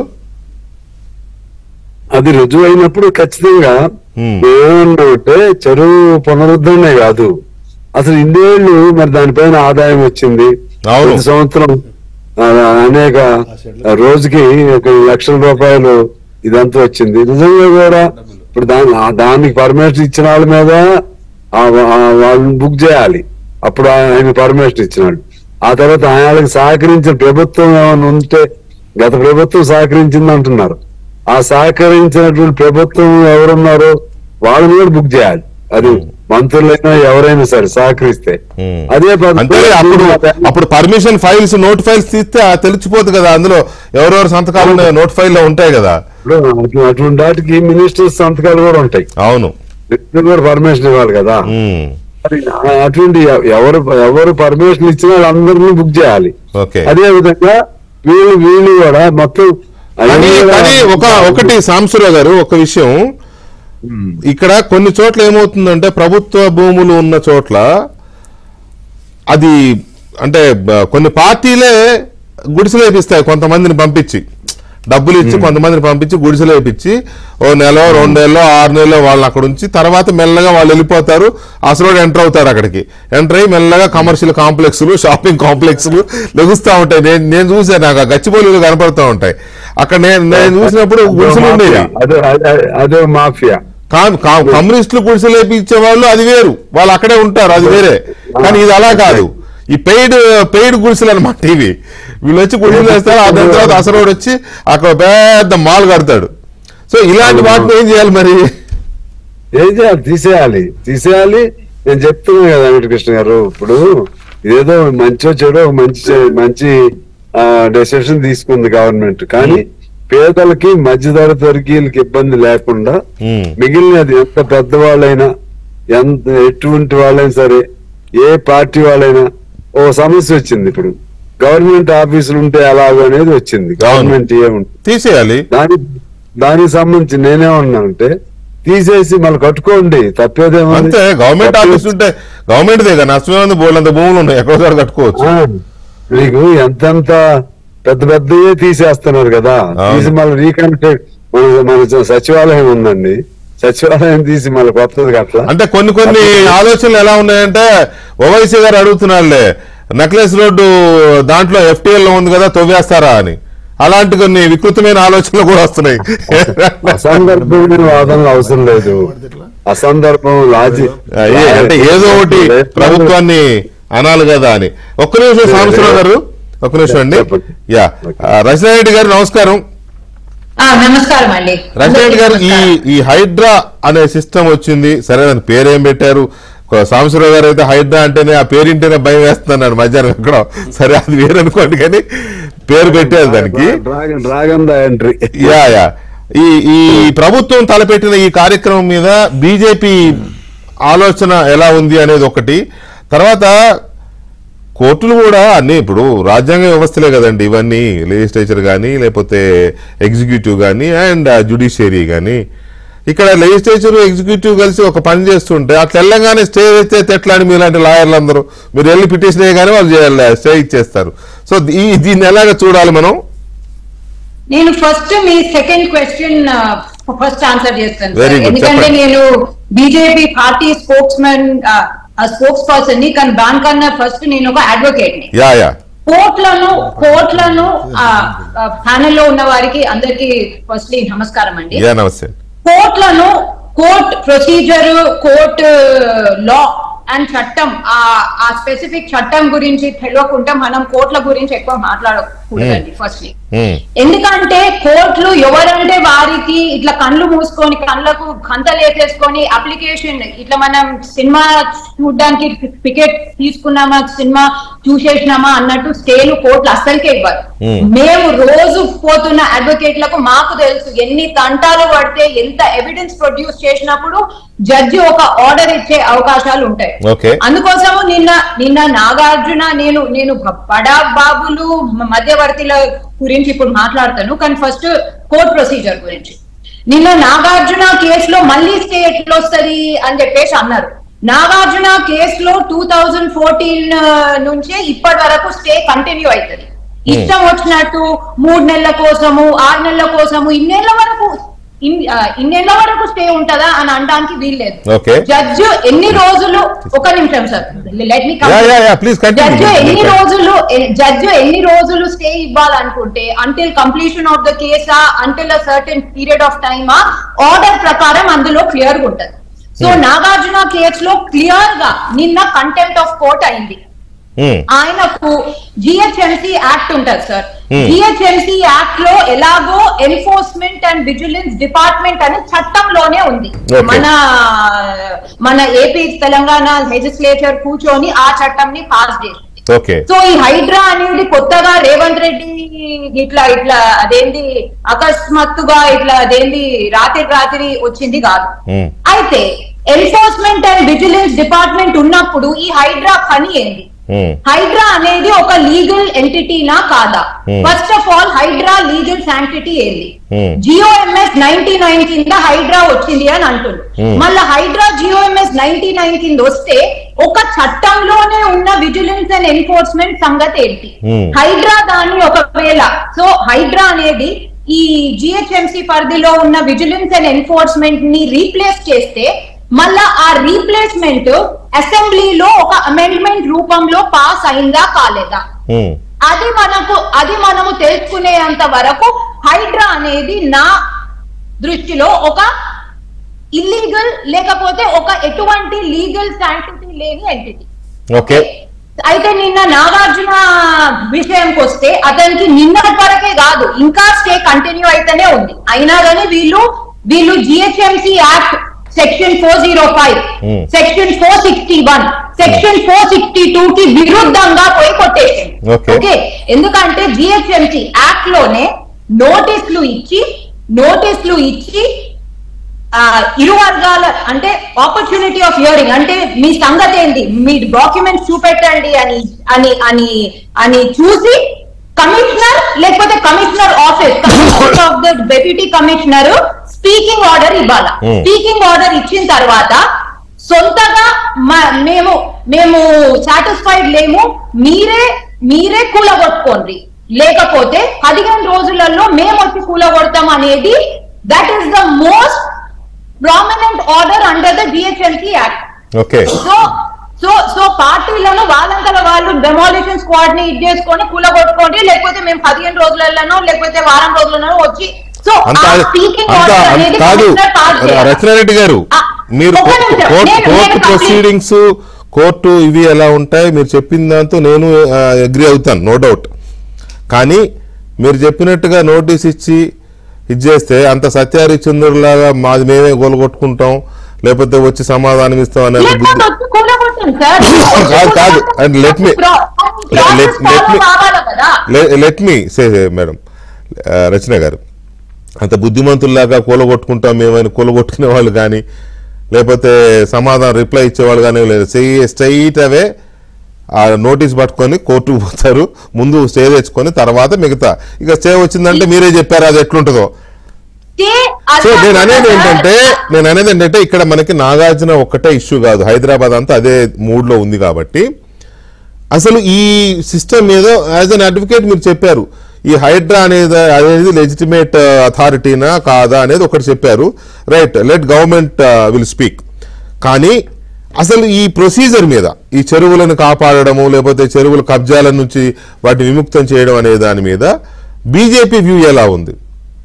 అది రుజువు అయినప్పుడు ఖచ్చితంగా Hmm. ఏమన్నామంటే చెరువు పునరుద్ధరణే కాదు అసలు ఇన్నేళ్లు మరి దానిపైన ఆదాయం వచ్చింది అవును. ప్రతి సంవత్సరం ఆ, అనేక రోజుకి ఒక లక్షల రూపాయలు ఇదంతా వచ్చింది నిజంగా కూడా ఇప్పుడు దాని ఆ దానికి పర్మిషన్ ఇచ్చిన వాళ్ళ మీద ఆ వా- ఆ వాళ్ళని బుక్ చేయాలి అప్పుడు ఆయన పర్మిషన్ ఇచ్చినాడు ఆ తర్వాత ఆయనకి సహకరించిన ప్రభుత్వం ఏమైనా ఉంటే గత ప్రభుత్వం సహకరించింది అంటున్నారు ఆ సహకరించినటువంటి ప్రభుత్వం ఎవరున్నారో వాళ్ళని కూడా బుక్ చేయాలి అది మంత్రులైనా ఎవరైనా సరే సహకరిస్తే ఉమ్. అదే పద్ధతిలో అంటే అప్పుడు అప్పుడు పర్మిషన్ ఫైల్స్ నోట్ ఫైల్స్ తీస్తే ఆ తెలిసిపోతుంది కదా అందులో ఎవరెవరు సంతకాలు ఉన్నాయో నోట్ ఫైల్ లో ఉంటాయి కదా ఇప్పుడు అటు- అటువంటి వాటికి మినిస్టర్స్ సంతకాలు కూడా ఉంటాయి అవును మినిస్టర్ కూడా పర్మిషన్ ఇవ్వాలి కదా ఉమ్. మరి ఆ- అటువంటి ఎవ- ఎవరు ఎవరు పర్మిషన్ ఇచ్చిన వాళ్ళందరినీ బుక్ చేయాలి ఓకే అదే విధంగా వీళ్ళు వీళ్ళు కూడా మొత్తం కానీ అవన్నీ కూడా- కానీ ఒక ఒకటి సాంబశివరావు గారు ఒక విషయం ఇక్కడ కొన్ని చోట్ల ఏమవుతుందంటే ప్రభుత్వ భూములు ఉన్న చోట్ల అది అంటే బ- కొన్ని పార్టీలే గుడిసెలు వేపిస్తాయి కొంతమందిని పంపించి డబ్బులు ఇచ్చి కొంతమందిని పంపించి గుడిసెలు వేపించి ఓ నెల రెండు నెలలో ఆరు నెలలో వాళ్ళని అక్కడ ఉంచి తర్వాత మెల్లగా వాళ్ళు వెళ్ళిపోతారు అసలు ఎంటర్ అవుతారు అక్కడికి ఎంటర్ అయ్యి మెల్లగా కమర్షియల్ కాంప్లెక్స్లు షాపింగ్ కాంప్లెక్స్లు లెగుస్తూ ఉంటాయి నేను నేను చూసాను నాకు ఆ గచ్చిబౌలిలు కనపడుతూ ఉంటాయి అక్కడ నేను నేను చూసినప్పుడు అదో గుడిసెలు ఉండేవి మాఫియా. అదే అదే- అదే మాఫియా కా- కా- కమ్యూనిస్టులు గుడిసెలు వేపించే వాళ్ళు అది వేరు వాళ్ళు అక్కడే ఉంటారు అది వేరే కానీ ఇది అలా కాదు ఈ పెయిడ్ పెయిడ్ గుడిసెలు అనమాట ఇవి వీళ్ళు వచ్చి గుడిసెలు వేస్తారు ఆ దాని తర్వాత అసలు వచ్చి అక్కడ పెద్ద మాల్ కడతాడు సో ఇలాంటి వాటిని ఏం చేయాలి మరి ఏం చేయాలి తీసేయాలి తీసేయాలి నేను చెప్తున్నా కదా వెంకటకృష్ణ గారు ఇప్పుడు ఏదో మంచో చెడో ఒక మంచి చే- మంచి డెసిషన్ తీసుకుంది గవర్నమెంట్ కానీ పేదలకి మధ్యతరగతి వర్గీయులకి ఇబ్బంది లేకుండా ఉమ్, మిగిలినది ఎంత పెద్దవాళ్ళైనా ఎంత ఎటువంటి వాళ్ళైనా సరే ఏ పార్టీ వాళ్ళైనా ఓ సమస్య వచ్చింది ఇప్పుడు గవర్నమెంట్ ఆఫీసులు ఉంటే ఎలాగో అనేది వచ్చింది గవర్నమెంట్ ఏముంటుంది తీసేయాలి దాని దానికి సంబంధించి నేనేమన్నా అంటే తీసేసి మళ్ళీ కట్టుకోండి తప్పేదేమో అంతే గవర్నమెంట్ ఆఫీస్ ఉంటే గవర్నమెంట్ దగ్గర నష్టమే ఉంది బోల్డంత భూములు ఉన్నాయి ఎక్కడో చోట కట్టుకోవచ్చు మీకు ఎంతెంత పెద్ద పెద్దయే తీసేస్తున్నారు కదా అవును. తీసి మళ్ళీ రీకన్స్ట్రక్ట్ మన మన సచివాలయం ఉందండి సచివాలయం తీసి మళ్ళీ కొత్తది అట్లా అంటే కొన్ని కొన్ని ఆలోచనలు ఎలా ఉన్నాయంటే ఓవైసీ గారు అడుగుతున్నారులే నెక్లెస్ రోడ్డు దాంట్లో ఎఫ్టీఎల్ లో ఉంది కదా తవ్వేస్తారా అని అలాంటి కొన్ని వికృతమైన ఆలోచనలు కూడా వస్తున్నాయి అసందర్భమైన వాదనలు అవసరం లేదు అసందర్భం లాజీ అయ్యే, అంటే ఏదో ఒకటి ప్రభుత్వాన్ని అనాలి కదా అని ఒక్క నిమిషం సాంబశివరావు గారు ఒక్క నిమిషం అండి చెప్పండి. యా రచనారెడ్డి గారు నమస్కారం ఆ, నమస్కారం అండి రచనారెడ్డి గారు ఈ ఈ హైడ్రా అనే సిస్టమ్ వచ్చింది సరే దాని పేరేం పెట్టారు కొ- సాంబశివరావు గారు అయితే హైడ్రా అంటేనే ఆ పేరింటేనే భయం వేస్తున్నాడు మధ్యాహ్నం ఎక్కడ సరే అది వేరు అనుకోండి కానీ పేరు పెట్టారు దానికి dragon dragon the entry yeah yeah ఈ ఈ ప్రభుత్వం తలపెట్టిన ఈ కార్యక్రమం మీద బీజేపీ ఆలోచన ఎలా ఉంది అనేది ఒకటి తర్వాత కోర్టులు కూడా అన్ని ఇప్పుడు రాజ్యాంగ వ్యవస్థలే కదండి ఇవన్నీ లెజిస్లేచర్ కానీ లేకపోతే ఎగ్జిక్యూటివ్ కానీ అండ్ జుడిషియరీ కానీ ఇక్కడ లెజిస్లేచర్ ఎగ్జిక్యూటివ్ కలిసి ఒక పని చేస్తుంటే అట్లా వెళ్ళగానే స్టే అయితే ఎట్లా అని మీలాంటి లాయర్లు అందరూ మీరు వెళ్ళి పిటిషన్ వేయగానే వాళ్ళు చేయాలి స్టే ఇచ్చేస్తారు సో ఈ దీన్ని ఎలాగ చూడాలి మనం నేను ఫస్ట్ మీ సెకండ్ క్వశ్చన్ ఫస్ట్ ఆన్సర్ చేస్తాను Very సార్. good. ఎందుకంటే చెప్పండి. నేను BJP party spokesman spokesperson ని కానీ దానికన్నా ఫస్ట్ నేను ఒక అడ్వకేట్ ని యా యా కోర్టులను కోర్టులను ప్యానెల్ లో ఉన్న వారికి అందరికి ఫస్ట్లీ నమస్కారం అండి యా నమస్తే కోర్టులను court procedure court law and చట్టం ఆ ఆ స్పెసిఫిక్ చట్టం గురించి తెలియకుండా మనం కోర్టుల గురించి ఎక్కువ మాట్లాడకూడదండి ఫస్ట్లీ Hmm. ఎందుకంటే కోర్టులు ఎవరంటే వారికి ఇట్లా కళ్ళు మూసుకొని కళ్ళకు గంతలేసేసుకొని అప్లికేషన్ ఇట్లా మనం సినిమా చూడడానికి టికెట్ తీసుకున్నామా సినిమా చూసేసినామా అన్నట్టు స్టేలు కోర్టులు అస్సలకే ఇవ్వరు Hmm. మేము రోజు పోతున్న అడ్వకేట్లకు మాకు తెలుసు ఎన్ని తంటాలు పడితే ఎంత ఎవిడెన్స్ ప్రొడ్యూస్ చేసినప్పుడు జడ్జి ఒక ఆర్డర్ ఇచ్చే అవకాశాలు ఉంటాయి ఓకే అందుకోసము నిన్న నిన్న నాగార్జున నేను నేను బ- బడా బాబులు మ- మధ్యవర్తుల గురించి ఇప్పుడు మాట్లాడతాను కానీ ఫస్ట్ కోర్ట్ ప్రొసీజర్ గురించి నిన్న నాగార్జున కేసులో మళ్ళీ స్టే ఎట్లా వస్తుంది అని చెప్పేసి అన్నారు నాగార్జున కేసులో టూ థౌజండ్ ఫోర్టీన్ నుంచే ఇప్పటి వరకు స్టే కంటిన్యూ అవుతుంది ఇష్టం వచ్చినట్టు మూడు నెలల కోసము ఆరు నెలల కోసము ఇన్నేళ్ల వరకు ఇన్- ఆ, ఇన్నేళ్ల వరకు స్టే ఉంటదా అని అనడానికి వీల్లేదు Okay. జడ్జ్ ఎన్ని రోజులు ఒక నిమిషం sir let me Yeah, yeah, yeah, please continue. Judge ఎన్ని Okay. రోజులు జడ్జ్ ఎన్ని రోజులు స్టే ఇవ్వాలనుకుంటే అంటిల్ కంప్లీషన్ ఆఫ్ ద కేసా until a certain period of టైమా ఆర్డర్ ప్రకారం అందులో క్లియర్ గా ఉంటది సో నాగార్జున కేసు లో క్లియర్ గా నిన్న కంటెంప్ట్ ఆఫ్ కోర్ట్ అయింది ఉమ్, ఆయనకు జిహెచ్ఎంసి యాక్ట్ ఉంటది సార్ Hmm. జిహెచ్ఎంసి యాక్ట్ లో ఎలాగో ఎన్ఫోర్స్మెంట్ అండ్ విజిలెన్స్ డిపార్ట్మెంట్ అని చట్టంలోనే ఉంది Okay. మన మన ఏపీ తెలంగాణ లెజిస్లేచర్ కూర్చొని ఆ చట్టం ని పాస్ చేసింది ఓకే సో ఈ హైడ్రా అనేది కొత్తగా రేవంత్ రెడ్డి ఇట్లా ఇట్లా అదేంటి అకస్మాత్తుగా ఇట్లా అదేంటి రాత్రి రాత్రి వచ్చింది కాదు Hmm. అయితే ఎన్ఫోర్స్మెంట్ అండ్ విజిలెన్స్ డిపార్ట్మెంట్ ఉన్నప్పుడు ఈ హైడ్రా పని ఏంది ఉమ్, హైడ్రా అనేది ఒక లీగల్ ఎంటిటీనా కాదా Hmm. First of all Hydraa legal sanctity ఏంది Hmm. జియోఎంఎస్ నైన్టీ నైన్ కింద హైడ్రా వచ్చింది అని అంటుంది Hmm. మళ్ళీ హైడ్రా జియోఎంఎస్ నైన్టీ నైన్ కింద వస్తే ఒక చట్టంలోనే ఉన్న విజిలెన్స్ అండ్ ఎన్ఫోర్స్మెంట్ సంగతి ఏంటి Hmm. హైడ్రా దాన్ని ఒకవేళ సో హైడ్రా అనేది ఈ జిహెచ్ఎంసి పరిధిలో ఉన్న విజిలెన్స్ అండ్ ఎన్ఫోర్స్మెంట్ ని రీప్లేస్ చేస్తే మళ్ళా ఆ రీప్లేస్మెంట్ అసెంబ్లీలో ఒక అమెండ్మెంట్ రూపంలో పాస్ అయిందా కాలేదా ఉమ్, అది మనకు అది మనము తెలుసుకునేంత వరకు హైడ్రా అనేది నా దృష్టిలో ఒక ఇల్లీగల్ లేకపోతే ఒక ఎటువంటి లీగల్ శాంటిటీ లేని ఎంటిటీ ఓకే అయితే నిన్న నాగార్జున విషయంకి వస్తే అతనికి నిన్నటి వరకే కాదు ఇంకా స్టే కంటిన్యూ అయితేనే ఉంది అయినా కానీ వీళ్ళు వీళ్ళు GHMC act section four zero five Hmm. Section four sixty one section four sixty two కి విరుద్ధంగా పోయి కొట్టేసింది Okay. ఓకే ఎందుకంటే జిహెచ్ఎంసి యాక్ట్ లోనే నోటీసులు ఇచ్చి నోటీసులు ఇచ్చి ఆ, ఇరు వర్గాల అంటే ఆపర్చునిటీ ఆఫ్ హియరింగ్ అంటే మీ సంగతి ఏంటి మీ డాక్యుమెంట్స్ చూపెట్టండి అని అని అని అని చూసి కమిషనర్ లేకపోతే commissioner office commissioner of the deputy commissioner speaking order ఇవ్వాల Hmm. స్పీకింగ్ ఆర్డర్ ఇచ్చిన తర్వాత సొంతగా మ- మేము మేము సాటిస్ఫైడ్ లేము మీరే మీరే కూలగొట్టుకోండి లేకపోతే పదిహేను రోజులలో మేము వచ్చి కూలగొడతాం అనేది that is the most prominent order under the GHMC act okay so so so పార్టీలను వాళ్ళంతల వాళ్ళు డెమాలిషన్ స్క్వాడ్ ని ఇది చేసుకొని కూలగొట్టుకోండి లేకపోతే మేము పదిహేను రోజులలోనో లేకపోతే వారం రోజులలోనో వచ్చి సో అంత ఆ స్పీకింగ్ అంత ఆర్డర్ అంత అనేది కాదు కమిషనర్ పాస్ చేయాలి. రచనారెడ్డి గారు ఆ, మీరు ఒక్క నిమిషం. కోర్టు నేను- నేను కోర్టు complete- ప్రొసీడింగ్స్ కోర్టు ఇవి ఎలా ఉంటాయి మీరు చెప్పిన దాంతో నేను అగ్రి అవుతాను నో డౌట్ కానీ మీరు చెప్పినట్టుగా నోటీస్ ఇచ్చి ఇది చేస్తే అంత సత్యారిచంద్రులాగా మాది మేమే గోలగొట్టుకుంటాం లేకపోతే వచ్చి సమాధానం ఇస్తాం అనే లేకపోతే బుద్ధి వచ్చి కూలగొట్టండి సార్. కాదు, కాదు. And let me- ప్రా- let- let- process let me- follow కావాలి కదా లెట్ మీ సే మేడం రచన గారు అంత బుద్ధిమంతుల్లాగా కూలగొట్టుకుంటాం మేమని కూలగొట్టుకునే వాళ్ళు కానీ లేకపోతే సమాధానం రిప్లై ఇచ్చేవాళ్ళు కానీ లేదు స్ట్రైట్ అవే ఆ నోటీస్ పట్టుకొని కోర్టుకు పోతారు ముందు స్టే తెచ్చుకొని తర్వాత మిగతా ఇక స్టే వచ్చిందంటే మీరే చెప్పారు అది ఎట్లుంటుందో స్టే సో అదే నేను అనేది సార్. ఏంటంటే నేను అనేది ఏంటంటే ఇక్కడ మనకి నాగార్జున ఒక్కటే ఇష్యూ కాదు హైదరాబాద్ అంతా అదే మూడ్లో ఉంది కాబట్టి అసలు ఈ సిస్టమ్ మీద యాజ్ అన్ అడ్వకేట్ మీరు చెప్పారు ఈ హైడ్రా అనేది అనేది లెజిటిమేట్ అథారిటీనా కాదా అనేది ఒకటి చెప్పారు right let government will speak కానీ అసలు ఈ ప్రొసీజర్ మీద ఈ చెరువులను కాపాడడము లేకపోతే చెరువుల కబ్జాల నుంచి వాటిని విముక్తం చేయడం అనే దాని మీద బీజేపీ వ్యూ ఎలా ఉంది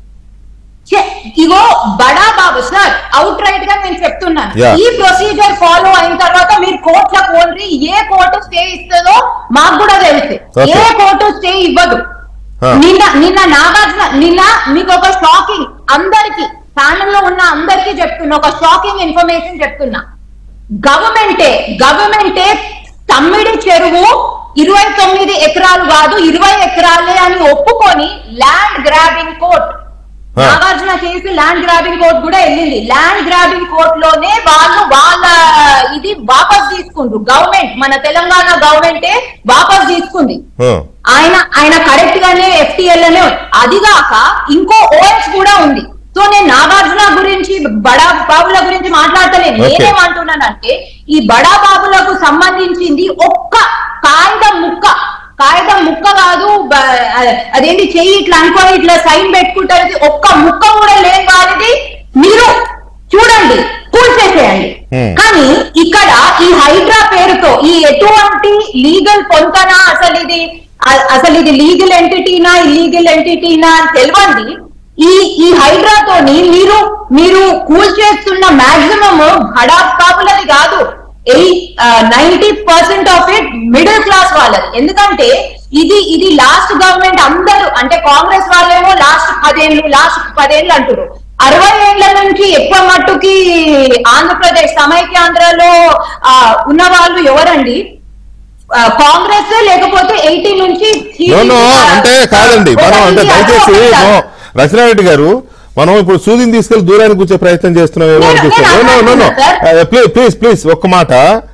చె- ఇగో బడా బాబు సార్ అవుట్ రైట్ గా నేను చెప్తున్నాను Yeah. ఈ ప్రొసీజర్ ఫాలో అయిన తర్వాత మీరు కోర్టులకు ఓన్రి ఏ కోర్టు స్టే ఇస్తుందో మాకు కూడా తెలుసు Okay. ఏ కోర్టు స్టే ఇవ్వదు Huh. నిన్న నిన్న నాగార్జున నిన్న మీకు ఒక షాకింగ్ అందరికి ప్యానల్ లో ఉన్న అందరికి చెప్తున్నా ఒక షాకింగ్ ఇన్ఫర్మేషన్ చెప్తున్నా గవర్నమెంటే గవర్నమెంటే తమ్మిడి చెరువు ఇరవై తొమ్మిది ఎకరాలు కాదు ఇరవై ఎకరాలే అని ఒప్పుకొని ల్యాండ్ గ్రాబింగ్ కోర్ట్ ఆ. Nagarjuna case land grabbing court కూడా వెళ్ళింది ల్యాండ్ గ్రాబింగ్ కోర్ట్ లోనే వాళ్ళు వాళ్ళ ఇది వాపస్ తీసుకుండ్రు గవర్నమెంట్ మన తెలంగాణ గవర్నమెంటే వాపస్ తీసుకుంది Huh. ఆయన ఆయన కరెక్ట్ గానే ఎఫ్టిఎల్ అనే అదిగాక ఇంకో ఓఎస్ కూడా ఉంది సో నేను నాగార్జున గురించి బడా బాబుల గురించి మాట్లాడతలేను Okay. నేనేమంటున్నానంటే ఈ బడా బాబులకు సంబంధించింది ఒక్క కాగితం ముక్క కాగితం ముక్క కాదు బ- అ- అదేంటి చెయ్యి ఇట్లా అనుకొని ఇట్లా సైన్ పెట్టుకుంటారు ఒక్క ముక్క కూడా లేని వారిది మీరు చూడండి కూల్చేసేయండి Hmm. కానీ ఇక్కడ ఈ హైడ్రా పేరుతో ఈ ఎటువంటి లీగల్ పొంతన అసలు ఇది అ- అసలు ఇది లీగల్ ఎంటిటీనా ఇల్లీగల్ ఎంటిటీనా అని తెలియంది ఈ ఈ హైడ్రాతోని మీరు మీరు కూల్చేస్తున్న మాక్సిమం హడాప్ కాపులది కాదు eight ninety percent of it middle class వాళ్ళది ఎందుకంటే ఇది ఇది లాస్ట్ గవర్నమెంట్ అందరూ అంటే కాంగ్రెస్ వాళ్ళేమో లాస్ట్ పదేళ్ళు లాస్ట్ పదేళ్ళు అంటారు అరవై ఏళ్ల నుంచి ఎక్కువ మట్టుకి ఆంధ్రప్రదేశ్ సమైక్యాంధ్రలో ఆ, ఉన్న వాళ్ళు ఎవరండి ఆ, కాంగ్రెస్ లేకపోతే ఎయిటీ నుంచి నో నో అంటే కాదండి మనం అంటే దయచేసి నో రచనారెడ్డి గారు మనం ఇప్పుడు సూదిని తీసుకెళ్లి దూరానికి కూర్చే ప్రయత్నం చేస్తున్నామేమో నేను- అనిపిస్తుంది నేను నో నో నో అంటున్నాను, ప్లీజ్ ప్లీజ్ ప్లీజ్ ఒక్క మాట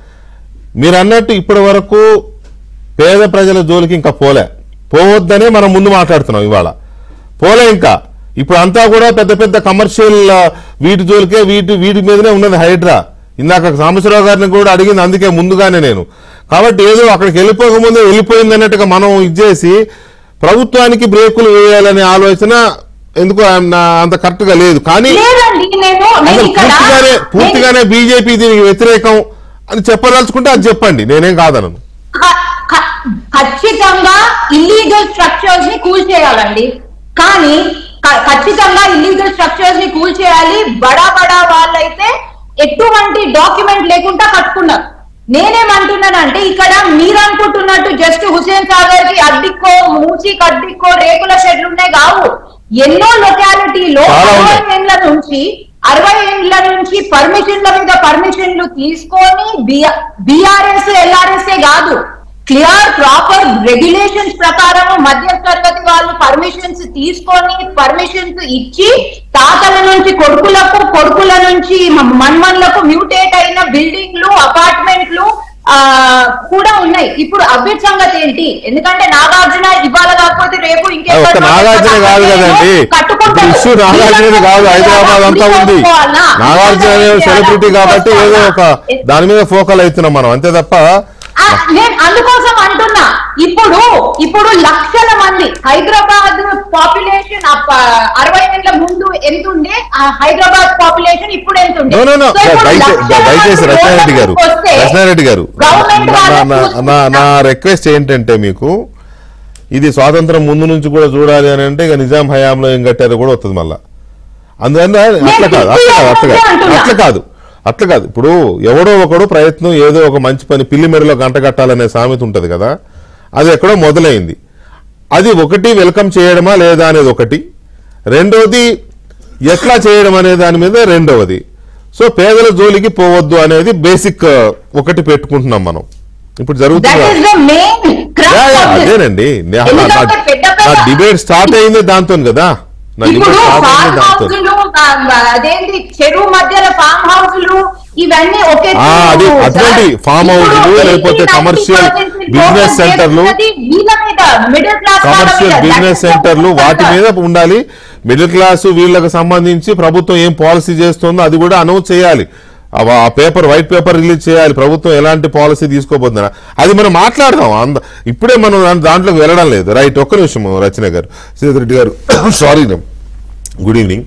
మీరు అన్నట్టు ఇప్పటి వరకు పేద ప్రజల జోలికి ఇంకా పోలే పోవద్దనే మనం ముందు మాట్లాడుతున్నాం ఇవాళ పోలే ఇంకా ఇప్పుడు అంతా కూడా పెద్ద పెద్ద కమర్షియల్ వీటి జోలికే వీటి వీటి మీదనే ఉన్నది హైడ్రా ఇందాక సాంబశివరావు గారిని కూడా అడిగింది అందుకే ముందుగానే నేను కాబట్టి ఏదో అక్కడికి వెళ్ళిపోకముందే వెళ్ళిపోయింది అన్నట్టుగా మనం ఇచ్చేసి ప్రభుత్వానికి బ్రేకులు వేయాలనే ఆలోచన ఎందుకు నా- అంత కరెక్ట్ గా లేదు కానీ లేదండి నేను నేను అసలు ఇక్కడ పూర్తిగానే నేను- పూర్తిగానే బీజేపీ దీనికి వ్యతిరేకం అని చెప్పదలుచుకుంటే అది చెప్పండి నేనేం కాదనను ఖ- ఖ- ఖచ్చితంగా ఇల్లీగల్ స్ట్రక్చర్స్ ని కూల్ చేయాలండి కానీ క- ఖచ్చితంగా ఇల్లీగల్ స్ట్రక్చర్స్ ని కూల్ చేయాలి బడా బడా వాళ్ళైతే ఎటువంటి డాక్యుమెంట్ లేకుండా కట్టుకున్నారు నేనేమంటున్నానంటే ఇక్కడ మీరు అనుకుంటున్నట్టు జస్ట్ హుసేన్ సాగర్ కి అడ్డిక్కో మూసికి అడ్డిక్కో రేకుల షెడ్లు ఉన్నాయి కావు ఎన్నో లొకాలిటీలో చాలా ఉన్నాయి. అరవై ఏండ్ల నుంచి అరవై ఏండ్ల నుంచి పర్మిషన్ల మీద పర్మిషన్లు తీసుకొని బిఆర్ఎస్ ఎల్ఆర్ఎస్ కాదు క్లియర్ ప్రాపర్ రెగ్యులేషన్స్ ప్రకారం మధ్య తరగతి వాళ్ళు పర్మిషన్స్ తీసుకొని పర్మిషన్స్ ఇచ్చి తాతల నుంచి కొడుకులకు కొడుకుల నుంచి మ- మన్మన్లకు మ్యూటేట్ అయిన బిల్డింగ్లు అపార్ట్మెంట్లు ఆ కూడా ఉన్నాయి ఇప్పుడు అభిట్ సంగతి ఏంటి ఎందుకంటే నాగార్జున ఇవాళ కాకపోతే రేపు ఒక్క ఇంకెక్కడో నాగార్జున కాదు కదండి కట్టుకుంటారు. ఇష్యూ నాగార్జున కాదు హైదరాబాద్ అంతా ఉంది తీసుకోవాలా? నాగార్జున సెలబ్రిటీ కాబట్టి ఏదో ఒక దాని మీద ఫోకల్ అవుతున్నాం మనం అంతే తప్ప ఆ, నేను అందుకోసం అంటున్నా ఇప్పుడు ఇప్పుడు లక్షల మంది హైదరాబాద్ పాపులేషన్ అరవై ఏళ్ళ ముందు ఎంత ఉండే ఆ హైదరాబాద్ పాపులేషన్ ఇప్పుడు ఎంత ఉండే నో నో నో So, ఇప్పుడు దయచేసి లక్షల దయచేసి మంది రచనారెడ్డి గారు రోడ్లకు వస్తే రచనారెడ్డి గారు గవర్నమెంట్ నా- వాళ్ళని నా- నా నా చూసుకుంటా. రిక్వెస్ట్ ఏంటంటే మీకు ఇది స్వాతంత్రం ముందు నుంచి కూడా చూడాలి అని అంటే ఇక నిజాం హయాంలో ఏం కట్టారో కూడా వస్తుంది మళ్ళా అందువల్ల అట్లా కాదు అట్లా కాదు అట్లా కాదు అంటున్నా. అట్లా కాదు అట్లా కాదు ఇప్పుడు ఎవడో ఒకడు ప్రయత్నం ఏదో ఒక మంచి పని పిల్లి మెడలో గంట కట్టాలనే సామెత ఉంటది కదా అది ఎక్కడో మొదలైంది అది ఒకటి వెల్కమ్ చేయడమా లేదా అనేది ఒకటి రెండవది ఎట్లా చేయడం అనే దాని మీద రెండవది సో పేదల జోలికి పోవద్దు అనేది బేసిక్ ఒకటి పెట్టుకుంటున్నాం మనం ఇప్పుడు That జరుగుతున్న is the main crux yeah, yeah, of this. అదేనండి నా- నా- ఎందుకంటే పెద్ద నా పెద్ద- డిబేట్ స్టార్ట్ అయింది దాంతో కదా నా ఇప్పుడు డిబేట్ స్టార్ట్ ఫామ్ అయింది దాంతో హౌస్లు అదేంటి చెరువు మధ్యలో ఫామ్ హౌస్లు ఇవన్నీ ఒకే ఆ, అది తీరు, అటువంటి సార్. ఫామ్ ఇప్పుడు హౌస్లు, 80, లేకపోతే 90% కమర్షియల్ focus బిజినెస్ సెంటర్లు, చేస్తున్నది వీళ్ళ మీద మిడిల్ క్లాస్ వాళ్ళ కమర్షియల్ మీద. బిజినెస్ That is the సెంటర్లు focus, వాటి సార్. మీద ఉండాలి మిడిల్ క్లాస్ వీళ్ళకి సంబంధించి ప్రభుత్వం ఏం పాలసీ చేస్తుందో అది కూడా అనౌన్స్ చేయాలి ఆ- ఆ పేపర్ వైట్ పేపర్ రిలీజ్ చేయాలి ప్రభుత్వం ఎలాంటి పాలసీ తీసుకోబోతుందని అది మనం మాట్లాడదాం అంద ఇప్పుడే మనం దాం- దాంట్లోకి వెళ్ళడం లేదు రైట్ ఒక్క నిమిషం రచన గారు సీతారెడ్డి గారు సారీ గుడ్ ఈవినింగ్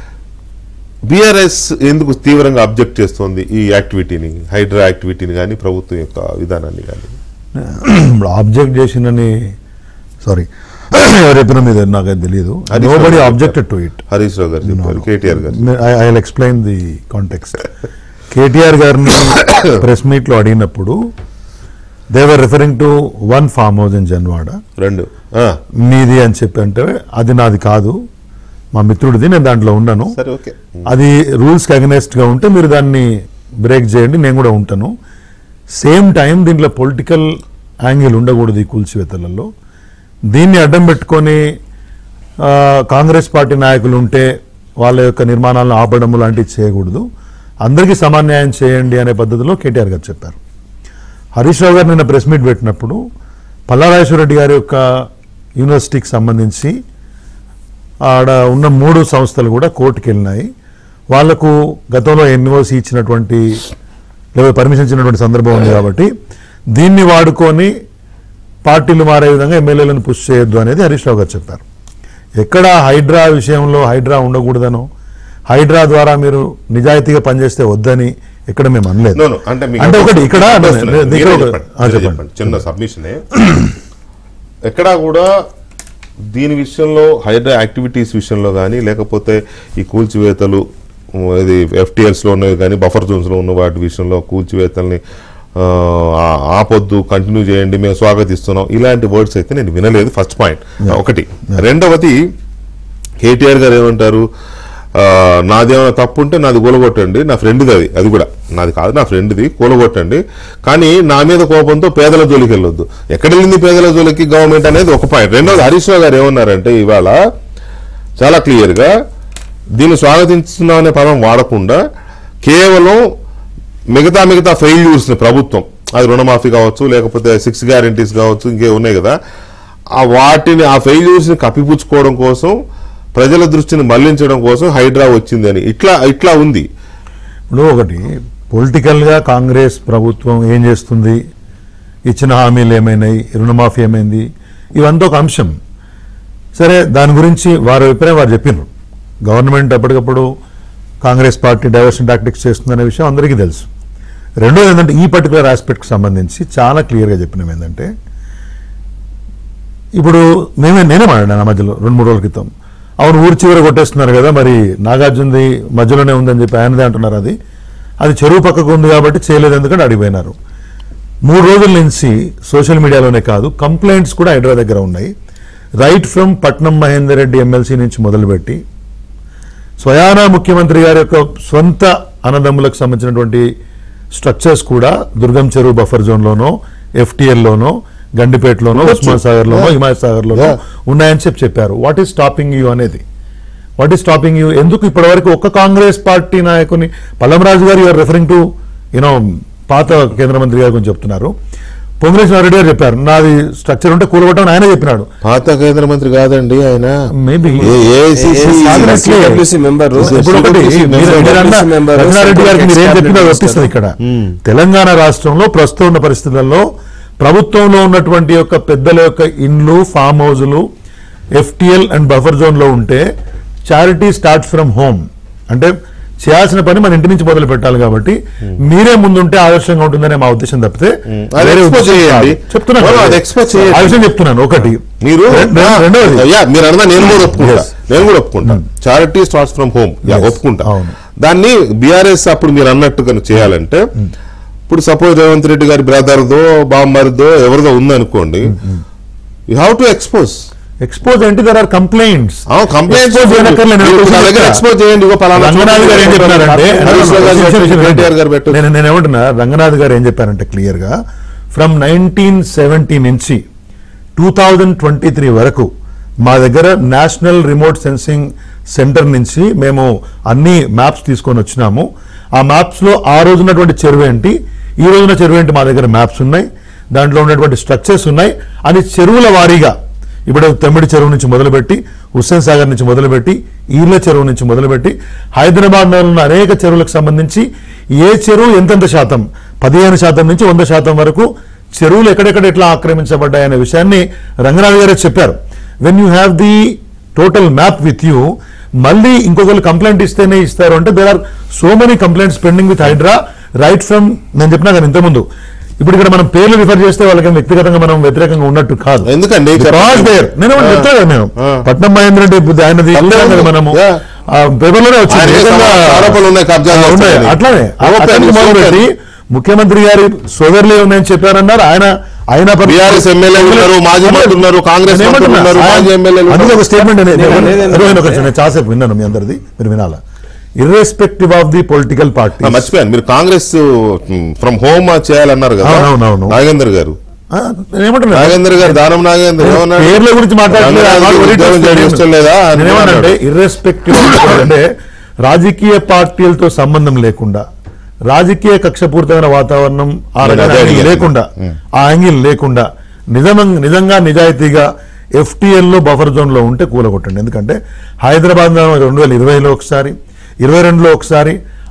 బీఆర్ఎస్ ఎందుకు తీవ్రంగా అబ్జెక్ట్ చేస్తోంది ఈ యాక్టివిటీని హైడ్రా యాక్టివిటీని కానీ ప్రభుత్వం యొక్క విధానాన్ని కానీ ఇప్పుడు ఆబ్జెక్ట్ చేసిందని సారీ ఎవరు చెప్పిన మీద నాకైతే తెలియదు హరీష్ నో రావు బడీ గారు objected to it Harish Rao గారు చెప్పారు కేటీఆర్ గారు I I explain the context KTR గారిని ప్రెస్ మీట్లో అడిగినప్పుడు they were referring to one farm house in Janwada రెండు ఆ, మీది అని చెప్పి అంటే అది నాది కాదు మా మిత్రుడిది నేను దాంట్లో ఉన్నాను సరే ఓకే అది రూల్స్కి అగనెస్ట్గా ఉంటే మీరు దాన్ని బ్రేక్ చేయండి నేను కూడా ఉంటాను సేమ్ టైం దీంట్లో పొలిటికల్ యాంగిల్ ఉండకూడదు ఈ కూల్చివేతలలో దీన్ని అడ్డం పెట్టుకొని ఆ, కాంగ్రెస్ పార్టీ నాయకులు ఉంటే వాళ్ళ యొక్క నిర్మాణాలను ఆపడం లాంటివి చేయకూడదు అందరికీ సమాన్యాయం చేయండి అనే పద్ధతిలో కేటీఆర్ గారు చెప్పారు హరీష్ రావు గారు నిన్న ప్రెస్ మీట్ పెట్టినప్పుడు పల్లారాజేశ్వర రెడ్డి గారి యొక్క యూనివర్సిటీకి సంబంధించి ఆడ ఉన్న మూడు సంస్థలు కూడా కోర్టుకు వెళ్ళినాయి వాళ్లకు గతంలో ఎన్ఓసి ఇచ్చినటువంటి లేదా పర్మిషన్ ఇచ్చినటువంటి సందర్భం ఉంది కాబట్టి దీన్ని వాడుకొని ఆ, కాంగ్రెస్ పార్టీ నాయకులు ఉంటే వాళ్ళ యొక్క నిర్మాణాలను ఆపడం లాంటివి చేయకూడదు అందరికీ సమాన్యాయం చేయండి అనే పద్ధతిలో కేటీఆర్ గారు చెప్పారు హరీష్ రావు గారు నిన్న ప్రెస్ మీట్ పెట్టినప్పుడు పల్లారాజేశ్వర రెడ్డి గారి యొక్క యూనివర్సిటీకి సంబంధించి ఆడ ఉన్న మూడు సంస్థలు కూడా కోర్టుకు వెళ్ళినాయి వాళ్లకు గతంలో ఎన్ఓసి ఇచ్చినటువంటి లేదా పర్మిషన్ ఇచ్చినటువంటి సందర్భం ఉంది కాబట్టి దీన్ని వాడుకొని పార్టీలు మారే విధంగా ఎమ్మెల్యేలను పుష్ చేయొద్దు అనేది హరీష్ రావు గారు చెప్పారు ఎక్కడ హైడ్రా విషయంలో హైడ్రా ఉండకూడదనో హైడ్రా ద్వారా మీరు నిజాయితీగా పనిచేస్తే వద్దని ఇక్కడ మేము అనలేదు No, no, అంటే మీకు అంటే ఒకటి ఇక్కడ వస్తున్నాయి. ఇక్కడ మీరే ఒక- చెప్పండి. ఆ, మీరే చెప్పండి చెప్పండి. చిన్న సబ్మిషనే ఎక్కడా కూడా దీని విషయంలో హైడ్రా యాక్టివిటీస్ విషయంలో కానీ లేకపోతే ఈ కూల్చివేతలు ఉమ్, ఇది FTLs లో ఉన్నవి కానీ బఫర్ జోన్స్లో ఉన్న వాటి విషయంలో కూల్చివేతల్ని ఆ, ఆ- ఆపొద్దు కంటిన్యూ చేయండి మేము స్వాగతిస్తున్నాం ఇలాంటి వర్డ్స్ అయితే నేను వినలేదు ఫస్ట్ పాయింట్ ఒకటి రెండవది కేటీఆర్ గారు ఏమంటారు ఆ, నాదేమైనా తప్పు ఉంటే నాది కూలగొట్టండి నా ఫ్రెండ్ది అది అది కూడా నాది కాదు నా ఫ్రెండ్ది కూలగొట్టండి కానీ నా మీద కోపంతో పేదల జోలికి వెళ్ళొద్దు ఎక్కడ వెళ్ళింది పేదల జోలికి గవర్నమెంట్ అనేది ఒక పాయింట్ రెండవది హరీష్ రావు గారు ఏమన్నారంటే ఇవాళ చాలా క్లియర్గా దీన్ని స్వాగతిస్తున్నాం అనే పదం వాడకుండా కేవలం మిగతా మిగతా ఫెయిల్యూర్స్ని ప్రభుత్వం అది రుణమాఫీ కావచ్చు లేకపోతే సిక్స్ గ్యారంటీస్ కావచ్చు ఇంకే ఉన్నాయి కదా ఆ వాటిని ఆ ఫెయిల్యూర్స్ని కప్పిపుచ్చుకోవడం కోసం ప్రజల దృష్టిని మళ్లించడం కోసం హైడ్రా వచ్చింది అని ఇట్లా ఇట్లా ఉంది ఇప్పుడు ఒకటి పొలిటికల్గా కాంగ్రెస్ ప్రభుత్వం ఏం చేస్తుంది ఇచ్చిన హామీలు ఏమైనాయి రుణమాఫీ ఏమైంది ఇవంతా ఒక అంశం సరే దాని గురించి వారి అభిప్రాయం వారు చెప్పినారు గవర్నమెంట్ ఎప్పటికప్పుడు కాంగ్రెస్ పార్టీ డైవర్షన్ టాక్టిక్స్ చేస్తుందనే విషయం అందరికీ తెలుసు రెండోది ఏంటంటే ఈ పర్టికులర్ ఆస్పెక్ట్కి సంబంధించి చాలా క్లియర్గా చెప్పినాం ఏంటంటే ఇప్పుడు మేమే నేనే మాట్లాడాను ఆ మధ్యలో రెండు మూడు రోజుల క్రితం అవును ఊరి చివర కొట్టేస్తున్నారు కదా మరి నాగార్జునది మధ్యలోనే ఉందని చెప్పి ఆయనదే అంటున్నారు అది అది చెరువు పక్కకు ఉంది కాబట్టి చేయలేదు ఎందుకంటే అడిగిపోయినారు మూడు రోజుల నుంచి సోషల్ మీడియాలోనే కాదు కంప్లైంట్స్ కూడా హైదరా దగ్గర ఉన్నాయి రైట్ ఫ్రమ్ పట్నం మహేందర్ రెడ్డి ఎమ్మెల్సీ నుంచి మొదలుపెట్టి స్వయానా ముఖ్యమంత్రి గారి యొక్క సొంత అన్నదమ్ములకు సంబంధించినటువంటి స్ట్రక్చర్స్ కూడా దుర్గం చెరువు బఫర్ జోన్లోనో ఎఫ్టీఎల్లోనో గండిపేటలోనో ఉస్మాన్ సాగర్లోనో హిమాయత్ సాగర్లోనో Yeah. ఉన్నాయని చెప్పి చెప్పారు వాట్ ఈస్ స్టాపింగ్ యూ అనేది వాట్ ఈస్ స్టాపింగ్ యూ ఎందుకు ఇప్పటివరకు ఒక్క కాంగ్రెస్ పార్టీ నాయకుని పల్లమరాజు గారు యూఆర్ రెఫరింగ్ టు యూనో పాత కేంద్ర మంత్రి గారు గురించి చెప్తున్నారు పొంగులేశ్వర రెడ్డి గారు చెప్పారు నాది స్ట్రక్చర్ ఉంటే కూలగొట్టమని ఆయన చెప్పినాడు పాత కేంద్ర మంత్రి కాదండి ఆయన మేబీ SWC member. ఇప్పుడు ఒకటి SWC మీరు- member. మీరు అన్న SWC member. రఘునారెడ్డి గారికి మీరు ఏం Cabinet చెప్పినా minister. వర్తిస్తుంది ఇక్కడ తెలంగాణ రాష్ట్రంలో ప్రస్తుతం ఉన్న పరిస్థితులలో ప్రభుత్వంలో ఉన్నటువంటి యొక్క పెద్దల యొక్క ఇండ్లు ఫామ్ హౌజులు ఎఫ్టిఎల్ అండ్ బఫర్ జోన్ లో ఉంటే చారిటీ స్టార్ట్స్ ఫ్రమ్ హోమ్ అంటే చేయాల్సిన పని మన ఇంటి నుంచి మొదలు పెట్టాలి కాబట్టి మీరే ముందుంటే ఆదర్శంగా ఉంటుందనే మా ఉద్దేశం తప్పితే అది వేరే expose ఉద్దేశం చేయండి. కాదు. చెప్తున్నాను అవును, అది కదా. expose చేయండి. ఆ విషయం చెప్తున్నాను ఒకటి మీరు రెం- రెం- రెండవది యా మీరు అన్నా నేను కూడా ఒప్పుకుంటా Yes. నేను కూడా ఒప్పుకుంటా charity starts from home yeah Yes. ఒప్పుకుంటా అవును. దాన్ని బీఆర్ఎస్ అప్పుడు మీరు అన్నట్టుగా చేయాలంటే ఇప్పుడు సపోజ్ రేవంత్ రెడ్డి గారి బ్రదర్దో బామ్మరిదో ఎవరిదో ఉందనుకోండి you have to expose expose అంటే there are complaints complaint Expose చేయనక్కర్లేదు. నేను నా దగ్గర చెప్తా. ఎక్స్పోజ్ చేయండి ఇగో పలానా రంగనాథ్ గారు ఏం చెప్పారంటే హరీష్ రావు గారు పెట్టు, కేటీఆర్ గారు పెట్టు నేను నేను ఏమంటున్నా రంగనాథ్ గారు ఏం చెప్పారంటే క్లియర్ గా ఫ్రమ్ నైన్టీన్ సెవెంటీ నుంచి టూ థౌజండ్ ట్వంటీ త్రీ వరకు మా దగ్గర నేషనల్ రిమోట్ సెన్సింగ్ సెంటర్ నుంచి మేము అన్ని మ్యాప్స్ తీసుకొని వచ్చినాము ఆ మ్యాప్స్ లో ఆ రోజు ఉన్నటువంటి చెరువు ఏంటి ఈ రోజున చెరువు ఏంటి మా దగ్గర మ్యాప్స్ ఉన్నాయి దాంట్లో ఉన్నటువంటి స్ట్రక్చర్స్ ఉన్నాయి అని చెరువుల వారీగా ఇప్పుడు తమ్మిడి చెరువు నుంచి మొదలుపెట్టి హుస్సేన్ సాగర్ నుంచి మొదలుపెట్టి ఈర్ల చెరువు నుంచి మొదలుపెట్టి హైదరాబాద్ లో ఉన్న అనేక చెరువులకు సంబంధించి ఏ చెరువు ఎంతెంత శాతం పదిహేను శాతం నుంచి వంద శాతం వరకు చెరువులు ఎక్కడెక్కడ ఎట్లా ఆక్రమించబడ్డాయనే విషయాన్ని రంగనాథ్ గారే చెప్పారు when you have the total map with you మళ్ళీ ఇంకొకరు కంప్లైంట్ ఇస్తేనే ఇస్తారు అంటే there are so many complaints pending with Hydraa right from నేను చెప్పినా కదా ఇంతకుముందు ఇప్పుడు ఇక్కడ మనం పేర్లు రిఫర్ చేస్తే వాళ్ళకి వ్యక్తిగతంగా మనం వ్యతిరేకంగా ఉన్నట్టు కాదు ఎందుకండి? Because చెప్పండి. there. నేను ఏమన్నా ఆ. చెప్తా కదా మేము ఆ. పట్నం మహేంద్ర రెడ్డి బుద్ధి ఆయనది తప్పే చూసాం కదా ఉంది. మనము Yeah. ఆ పేపర్లోనే వచ్చింది ఆయన మీద ఏకంగా- ఆరోపణలు ఉన్నాయి, కబ్జా ఆ, ఉన్నాయి. చేస్తారని. అట్లానే Open, అక్కడి నుంచి it's మొదలుపెట్టి ముఖ్యమంత్రి గారి సోదరులే ఉన్నాయని చెప్పారన్నారు ఆయన ఆయన పరి- బీఆర్ఎస్ ఎమ్మెల్యేలు ఉన్నారు, మాజీ మంత్రులు ఉన్నారు, కాంగ్రెస్ నేను మంత్రులు ఏమంటున్నా? ఉన్నారు, మాజీ ఆయన- ఎమ్మెల్యేలు అందులో ఉన్నారు. ఒక స్టేట్మెంట్ అనేది నేను అనేది ఏంటంటే- అదే ఒక నేను చాలాసేపు విన్నాను మీ అందరిది మీరు వినాలా irrespective of the political party ఆ, మర్చిపోయాను మీరు కాంగ్రెస్ ఫ్రమ్ హోమ్ చేయాలన్నారు కదా అవునవునవును. నాగేందర్ గారు ఏమంటున్నా నాగేందర్ గారు దానం నాగేందర్ ఏమన్నాడు? పేర్ల గురించి మాట్లాడట్లేదు. రంగనాథ్ I'm not worried ఉద్యోగం about చేయడం ఇష్టం లేదా అని నేనేమన్నానంటే అన్నాడు. ఇర్రెస్పెక్టివ్ అంటే రాజకీయ పార్టీలతో సంబంధం లేకుండా రాజకీయ కక్షపూరితమైన వాతావరణం ఆ నేను రకమైన అదే యాంగిల్ అడిగాను. లేకుండా ఆ యాంగిల్ లేకుండా నిజం నిజంగా నిజాయితీగా ఎఫ్టీఎల్ లో బఫర్ జోన్ లో ఉంటే కూలగొట్టండి ఎందుకంటే హైదరాబాద్ రెండు వేల ఇరవైలో ఒకసారి ఇరవై రెండులో ఒకసారి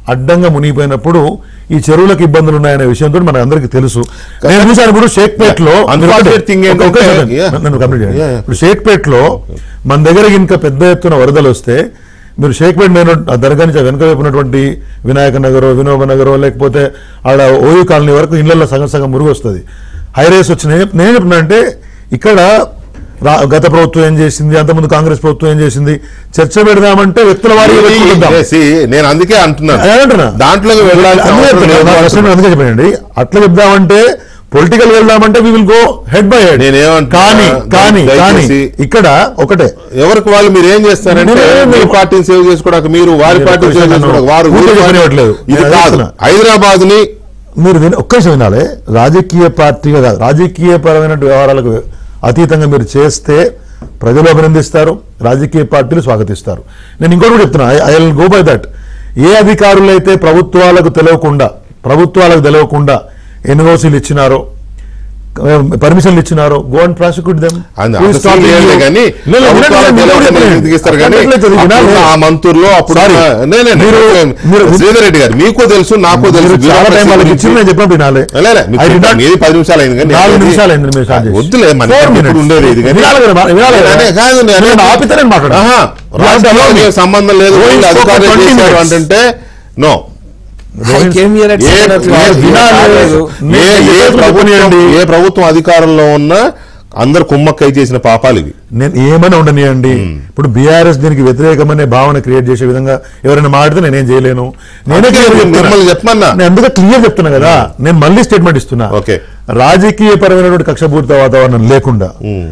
అడ్డంగా మునిగిపోయినప్పుడు ఈ చెరువులకు ఇబ్బందులు ఉన్నాయనే విషయంతో మనకు అందరికీ తెలుసు నేను చూశాను ఇప్పుడు షేక్పేట్ లో Unfortunate thing ఏంటంటే- Yeah. నన్ను కంప్లీట్ చేయండి. Yeah, yeah. ఇప్పుడు షేక్పేట్ లో మన దగ్గర ఇంకా పెద్ద ఎత్తున వరదలు వస్తే మీరు షేక్పేట్ మెయిన్ రోడ్ ఆ దర్గా నుంచి వెనక వైపు ఉన్నటువంటి వినాయక నగర్ వినోబ నగర్ లేకపోతే ఆడ ఓయూ కాలనీ వరకు ఇళ్లలో సగం సగం మురుగు వస్తుంది హైరేస్ వచ్చినాయి నేను చెప్తున్నా అంటే ఇక్కడ రా- గత ప్రభుత్వం ఏం చేసింది అంతకుముందు కాంగ్రెస్ ప్రభుత్వం ఏం చేసింది చర్చ పెడదామంటే వ్యక్తుల వారి నేను అందుకే అంటున్నాను అంటున్నా దాంట్లోకి వెళ్ళాల్సిన అందుకే అవసరం చెప్తున్నా, లేదు. నా ప్రశ్న అందుకే చెప్పండి అట్లా చెప్దామంటే పొలిటికల్ వెళ్దామంటే we will go head by head నేనేమంటున్నా, కానీ కానీ కానీ దయచేసి ఇక్కడ ఒకటే ఎవరికి వాళ్ళు మీరు ఏం చేస్తారంటే నేను- మీ పార్టీని సేవ్ చేసుకోవడానికి మీరు వారి మీరు పార్టీని ఒక్క సేవ్ విషయం చేసుకోవడానికి వారు పూర్తిగా వీరి పార్టీ- చెప్పనివ్వట్లేదు. ఇది నేను కాదు అడుగుతున్నా. హైదరాబాద్ ని మీరు విన ఒక్క నిమిషం వినాలి రాజకీయ పార్టీగా కాదు రాజకీయ పరమైన వ్యవహారాలకు అతీతంగా మీరు చేస్తే ప్రజలు అభినందిస్తారు రాజకీయ పార్టీలు స్వాగతిస్తారు నేను ఇంకోటి కూడా చెప్తున్నా I will go by that ఏ అధికారులు అయితే ప్రభుత్వాలకు తెలియకుండా ప్రభుత్వాలకు తెలియకుండా ఎన్ఓసీలు ఇచ్చినారో పర్మిషన్లు ఇచ్చినారో గో అండ్ ప్రాసిక్యూట్ దెమ్ అంద- అంత సీన్ లేదు కానీ ప్రభుత్వాలకు తెలియకుండా ఎందుకు ఇస్తారు కానీ అప్పుడున్న ఆ మంత్రులు అప్పుడు Sorry. నే- నే- నే- మీరు- మీరు- శ్రీధర్ రెడ్డి గారు మీకు తెలుసు నాకు తెలుసు మీరు చాలా టైం వాళ్ళకి ఇచ్చి నేను చెప్పినప్పుడు వినాలి లే, లే, మీకు I did not- మీది పది నిమిషాలు అయింది కానీ నాలుగు అది- నిమిషాలు అయింది మీరు స్టార్ట్ చేసి. వద్దులే మన Four ఇప్పుడు minutes. ఉండేది ఇది కానీ వినాలి కదా, వినాలి కదా. అదే కాదు నేను నేను అనేది- ఆపితేనే మాట్లాడాను. ఆహా, You have to allow me. రాజకీయాలకు సంబంధం లేదు Going వీళ్ళు for అధికారులు 20 చేశారు minutes. అంటే no I came here at ఏ- seven o'clock. ఏ- వినాలి. వినాలి. నేను ఏ- ఏ చెప్పేది ప్రభుత్వం చెప్పనియండి. ఏ ప్రభుత్వం అధికారంలో ఉన్నా అందరు కుమ్మక్కై చేసిన పాపాలు ఇవి నేను ఏమైనా ఉండనియండి ఇప్పుడు బీఆర్ఎస్ దీనికి వ్యతిరేకమనే భావన క్రియేట్ చేసే విధంగా ఎవరైనా మాడితే నేనేం చేయలేను నేనే అందుకే clear చెప్తున్నా. మిమ్మల్ని చెప్పమన్నా. నేను అందుకే క్లియర్ చెప్తున్నా కదా నేను మళ్ళీ స్టేట్మెంట్ ఇస్తున్నా ఓకే. రాజకీయ పరమైనటువంటి కక్షపూరిత వాతావరణం లేకుండా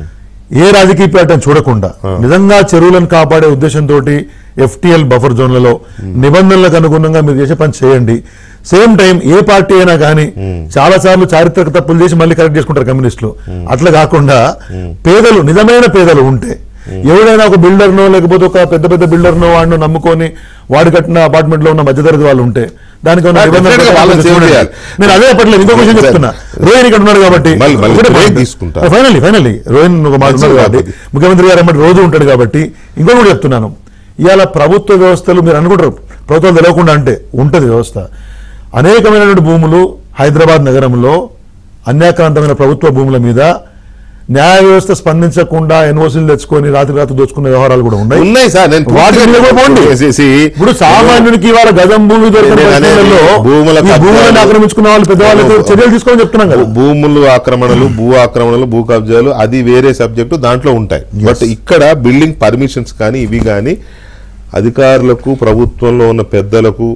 ఏ రాజకీయ పార్టీని చూడకుండా నిజంగా చెరువులను కాపాడే ఉద్దేశంతో ఎఫ్టిఎల్ బఫర్ జోన్లలో నిబంధనలకు అనుగుణంగా మీరు చేసే పని చేయండి సేమ్ టైం ఏ పార్టీ అయినా కానీ చాలా సార్లు చారిత్రక తప్పులు చేసి మళ్ళీ కరెక్ట్ చేసుకుంటారు కమ్యూనిస్టులు అట్లా కాకుండా పేదలు నిజమైన పేదలు ఉంటే ఎవడైనా ఒక బిల్డర్నో లేకపోతే ఒక పెద్ద పెద్ద బిల్డర్నో వాడినో నమ్ముకొని వాడు కట్టిన అపార్ట్మెంట్ లో ఉన్న మధ్యతరగతి వాళ్ళు ఉంటే దానికి ఉన్న ఆ, నిబంధనలు definitely గా వాళ్ళని చూడండి. save చేయాలి. నేను అదే చెప్పట్లేదు ఇంకో విషయం చెప్తున్నా రోహిణి ఇక్కడ ఉన్నాడు కాబట్టి మళ్ళీ- మళ్ళీ ఒకటే break point. తీసుకుంటా. ఫైనల్లీ ఫైనల్లీ రోహిన్ ఒక మాట మంచిది ఉన్నాడు కాబట్టి కాబట్టి. ముఖ్యమంత్రి గారు ఎమ్మటి రోజు ఉంటాడు కాబట్టి ఇంకోటి కూడా చెప్తున్నాను ఇవాళ ప్రభుత్వ వ్యవస్థలు మీరు అనుకుంటారు ప్రభుత్వాలు తెలియకుండా అంటే ఉంటది వ్యవస్థ అనేకమైనటువంటి భూములు హైదరాబాద్ నగరంలో అన్యాక్రాంతమైన ప్రభుత్వ భూముల మీద న్యాయ వ్యవస్థ స్పందించకుండా ఎన్ఓసీలు తెచ్చుకొని రాత్రి రాత్రి దోచుకునే వ్యవహారాలు కూడా ఉన్నాయి ఉన్నాయి సార్ నేను వాటి మీద కూడా పోండి. చేసేసి ఇప్పుడు సామాన్యునికి ఇవాళ గజం భూమి దొరికిన నేను అనేది పరిస్థితుల్లో భూముల ఈ భూములను కబ్జాలు- ఆక్రమించుకున్న వాళ్ళు పెద్దవాళ్ళకి చర్యలు తీసుకోమని చెప్తున్నాం కదా భూములు ఆక్రమణలు భూ ఆక్రమణలు భూ కబ్జాలు అది వేరే సబ్జెక్టు దాంట్లో ఉంటాయి బట్ ఇక్కడ బిల్డింగ్ పర్మిషన్స్ కానీ ఇవి కానీ అధికారులకు ప్రభుత్వంలో ఉన్న పెద్దలకు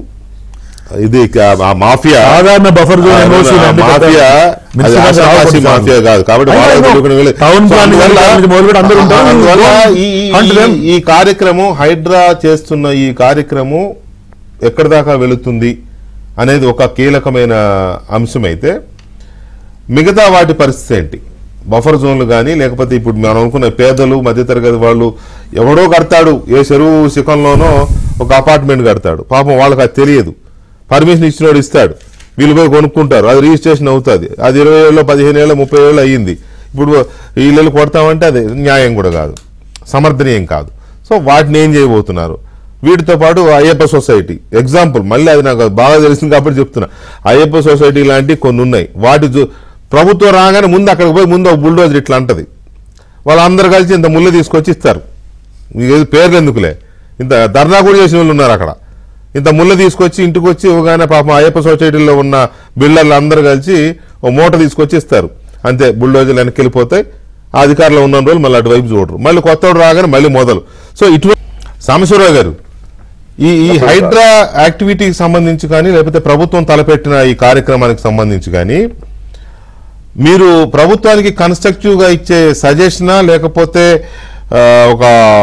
ఇది ఆ- ఆ మాఫియా సాధారణ బఫర్ జోన్ ఆ, ఎన్ఓసీ ఆ లాంటి మాఫియా పెద్ద అది మినిస్టర్ గారు ఆశాపాషి రావకూడదు మాఫియా కాదు కాబట్టి అయినా వాళ్ళకి ఏమో తెలియకుండా వెళ్ళి- టౌన్ సో ప్లానింగ్ అందువల్ల- నుంచి మొదలుపెట్టి అందరూ ఉంటారు. అందువల్ల ఈ- ఈ- Hunt them. ఈ- ఈ కార్యక్రమం హైడ్రా చేస్తున్న ఈ కార్యక్రమం ఎక్కడి దాకా వెళుతుంది అనేది ఒక కీలకమైన అంశం అయితే మిగతా వాటి పరిస్థితి ఏంటి బఫర్ జోన్లు కానీ లేకపోతే ఇప్పుడు మనం అనుకున్న పేదలు మధ్యతరగతి వాళ్ళు ఎవడో కడతాడు ఏ చెరువు శిఖంలోనో ఒక అపార్ట్మెంట్ కడతాడు పాపం వాళ్ళకి అది తెలియదు పర్మిషన్ ఇచ్చినోడు ఇస్తాడు వీళ్ళు పోయి కొనుక్కుంటారు అది రిజిస్ట్రేషన్ అవుతుంది అది ఇరవై ఏళ్ళు పదిహేను ఏళ్ళు ముప్పై ఏళ్ళు అయ్యింది ఇప్పుడు వీళ్ళు కొడతామంటే అది న్యాయం కూడా కాదు సమర్థనీయం కాదు సో వాటిని ఏం చేయబోతున్నారు వీటితో పాటు అయ్యప్ప సొసైటీ ఎగ్జాంపుల్ మళ్ళీ అది నాకు బాగా తెలిసింది కాబట్టి చెప్తున్నా అయ్యప్ప సొసైటీ లాంటివి కొన్ని ఉన్నాయి వాటి జు- ప్రభుత్వం రాగానే ముందు అక్కడికి పోయి ముందు ఒక బుల్డోజర్ ఇట్లా అంటది వాళ్ళందరూ కలిసి ఇంత ముళ్ళు తీసుకొచ్చి ఇస్తారు మీకు ఏది పేర్లు ఎందుకులే ఇంత ధర్నా కూడా చేసిన వాళ్ళు ఉన్నారు అక్కడ ఇంత ముళ్ళు తీసుకొచ్చి ఇంటికి వచ్చి ఇవ్వగానే పాపం అయ్యప్ప సొసైటీలో ఉన్న బిల్డర్లు అందరూ కలిసి ఓ మూట తీసుకొచ్చి ఇస్తారు అంతే బుల్డోజర్లు వెనక్కి వెళ్ళిపోతాయి ఆ అధికారంలో ఉన్న రోజులు మళ్ళీ అటువైపు చూడరు మళ్ళీ కొత్తవాడు రాగానే మళ్ళీ మొదలు సో ఇటువంటి సాంబశివరావు గారు ఈ ఈ హైడ్రా యాక్టివిటీకి సంబంధించి కానీ లేకపోతే ప్రభుత్వం తలపెట్టిన ఈ కార్యక్రమానికి సంబంధించి కానీ మీరు ప్రభుత్వానికి కన్స్ట్రక్టివ్ గా ఇచ్చే సజెషనా లేకపోతే ఆ, ఒక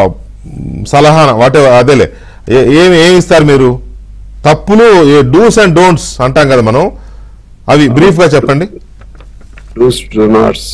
సలహా వాటే అదేలే ఏ- ఏమి ఏమి ఇస్తారు మీరు తప్పులు డూస్ అండ్ డోంట్స్ అంటాం కదా మనం అవి బ్రీఫ్ గా చెప్పండి dos don'ts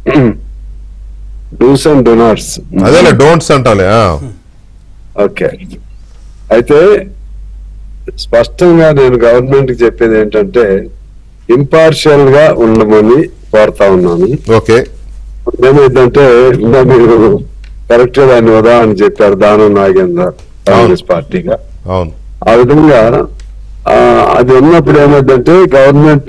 dos and don'ts అదేలే డోంట్స్ అంటాలే ఆ. ఓకే అయితే స్పష్టంగా నేను గవర్నమెంట్ కి చెప్పేది ఏంటంటే ఇంపార్షియల్ గా ఉండమని కోరుతా ఉన్నాను ఓకే ఏమైందంటే ఇంకా మీరు కరెక్ట్ గా దాన్ని ఉదాహరణ చెప్పారు దానం నాగేంద్ర కాంగ్రెస్ పార్టీగా అవును ఆ విధంగా ఆ, అది ఉన్నప్పుడు ఏమైందంటే గవర్నమెంట్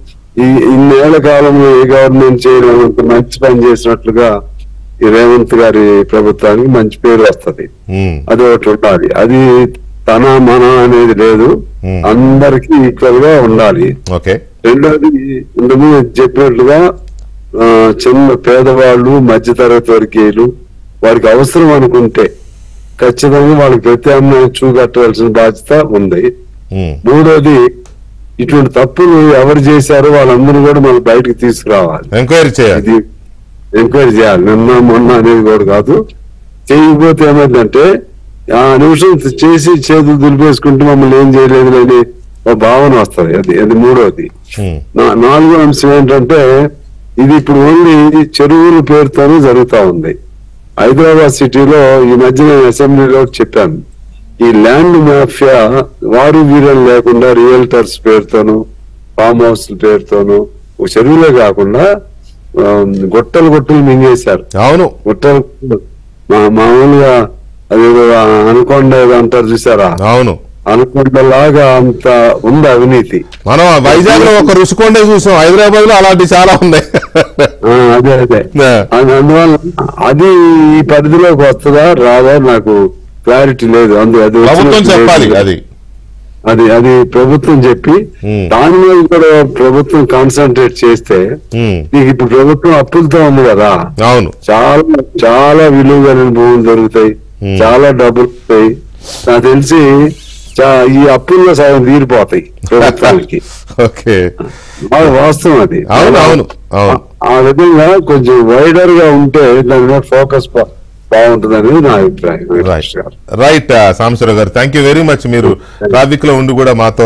ఈ ఇన్నేళ్ల కాలంలో ఏ గవర్నమెంట్ చేయడం అంత మంచి పని చేసినట్లుగా ఈ రేవంత్ గారి ప్రభుత్వానికి మంచి పేరు వస్తది ఉమ్, అది ఒకటి ఉండాలి అది తన మన అనేది లేదు Hmm. అందరికి ఈక్వల్ గా ఉండాలి ఓకే రెండోది ఇంతకుముందు చెప్పినట్లుగా ఆ, చిన్న పేదవాళ్ళు మధ్యతరగతి వర్గీయులు వారికి అవసరం అనుకుంటే ఖచ్చితంగా వాళ్ళకి ప్రత్యామ్నాయం చూకట్టవలసిన బాధ్యత ఉంది ఉమ్, మూడోది ఇటువంటి తప్పులు ఎవరు చేశారో వాళ్ళందరూ కూడా మనం బయటకు తీసుకురావాలి ఎంక్వైరీ చేయాలి ఇది ఎంక్వైరీ చేయాలి నిన్న మొన్న అనేది కూడా కాదు చేయకపోతే ఏమైందంటే ఆ నిమిషం చేసి చేతులు దులిపేసుకుంటే మమ్మల్ని ఏం చేయలేదు అని ఒక భావన వస్తుంది అది అది మూడోది ఉమ్, నా- నాలుగో అంశం ఏంటంటే ఇది ఇప్పుడు ఓన్లీ చెరువుల పేరుతోనే జరుగుతా ఉంది హైదరాబాద్ సిటీలో ఈ మధ్య నేను అసెంబ్లీలో చెప్పాను ఈ ల్యాండ్ మాఫియా వారు వీరలు లేకుండా రియల్టర్స్ పేరుతోను ఫామ్ హౌస్ పేరుతోను ఒక చెరువులే కాకుండా ఆ, గుట్టలు గుట్టలు మింగేశారు అవును గుట్టలు మా మామూలుగా అది అనుకోండ ఏదో అంటారు చూసారా అవును అనుకోండలాగా అంత ఉంది అవినీతి మనం వైజాగ్ లో ఒక రుషికొండ చూసాం హైదరాబాద్ లో అలాంటి చాలా ఉన్నాయి ఆ, అదే అదే ఆ. అది అందువల్ల అది ఈ పరిధిలోకి వస్తుందా రాదా నాకు క్లారిటీ లేదు అందు అది ప్రభుత్వం వచ్చినట్టు చెప్పాలి లేదు. అది అది అది ప్రభుత్వం చెప్పి ఉమ్. దాని మీద కూడా ప్రభుత్వం కాన్సన్ట్రేట్ చేస్తే ఉమ్, నీకు ఇప్పుడు ప్రభుత్వం అప్పులతో ఉంది కదా అవును చాలా చాలా విలువ కలిగిన భూములు దొరుకుతాయి Hmm. చాలా డబ్బులు వస్తాయి నాకు తెలిసి చా- ఈ అప్పుల్లో సగం తీరిపోతాయి ప్రభుత్వానికి ఓకే అది వాస్తవం అది అవును, అవును, అవును. ఆ విధంగా కొంచెం వైడర్ గా ఉంటే దాని మీద ఫోకస్ బాగుంటుంది అనేది నా అభిప్రాయం రైట్ రైట్ సాంబశివరావు గారు థ్యాంక్ యూ వెరీ మచ్ మీరు ట్రాఫిక్ లో ఉండి కూడా మాతో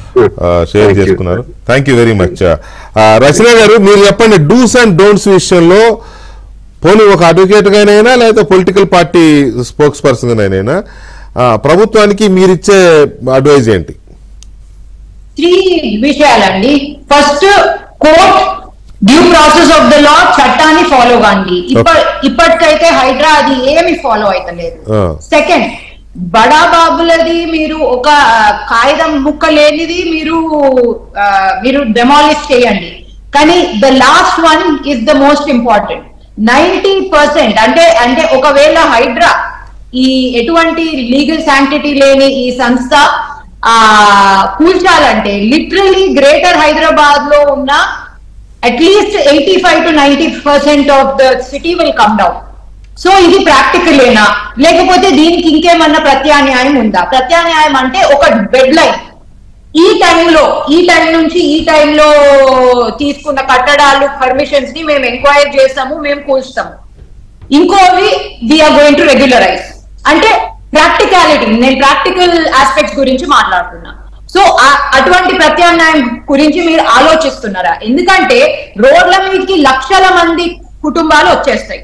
షేర్ Thank you. చేసుకున్నారు thank you very much Rachana గారు మీరు చెప్పండి డూస్ అండ్ డోంట్స్ విషయంలో పోనీ ఒక అడ్వకేట్ గానైనా లేదా పొలిటికల్ పార్టీ స్పోక్స్ పర్సన్ గానైనా ఆ, ప్రభుత్వానికి మీరిచ్చే అడ్వైజ్ ఏంటి త్రీ విషయాలండి first court due process of the law చట్టాన్ని ఫాలో కాండి ఇప్ప- ఇప్పటికైతే హైడ్రా అది ఏమి ఫాలో అయితలేదు ఆ. సెకండ్ బడా బాబులది మీరు ఒక కాగితం ముక్క లేనిది మీరు ఆ, మీరు డెమాలిష్ చేయండి కానీ the last one is the most important ninety percent అంటే అంటే ఒకవేళ హైడ్రా ఈ ఎటువంటి లీగల్ శాంక్టిటీ లేని ఈ సంస్థ ఆ కూల్చాలంటే లిటరలీ గ్రేటర్ హైదరాబాద్ లో ఉన్న at least eighty five to ninety percent of the city will come down so ఇది ప్రాక్టికలేనా లేకపోతే దీనికి ఇంకేమన్నా ప్రత్యామ్నాయం ఉందా ప్రత్యామ్నాయం అంటే ఒక డెడ్ లైన్ ఈ టైంలో ఈ టైం నుంచి ఈ టైంలో తీసుకున్న కట్టడాలు పర్మిషన్స్ ని మేము ఎంక్వైర్ చేస్తాము మేము కూల్స్తాము ఇంకోవి వీఆర్ గోయింగ్ టు రెగ్యులరైజ్ అంటే ప్రాక్టికాలిటీ నేను ప్రాక్టికల్ ఆస్పెక్ట్స్ గురించి మాట్లాడుతున్నా సో అటువంటి ప్రత్యామ్నాయం గురించి మీరు ఆలోచిస్తున్నారా ఎందుకంటే రోడ్ల మీదకి లక్షల మంది కుటుంబాలు వచ్చేస్తాయి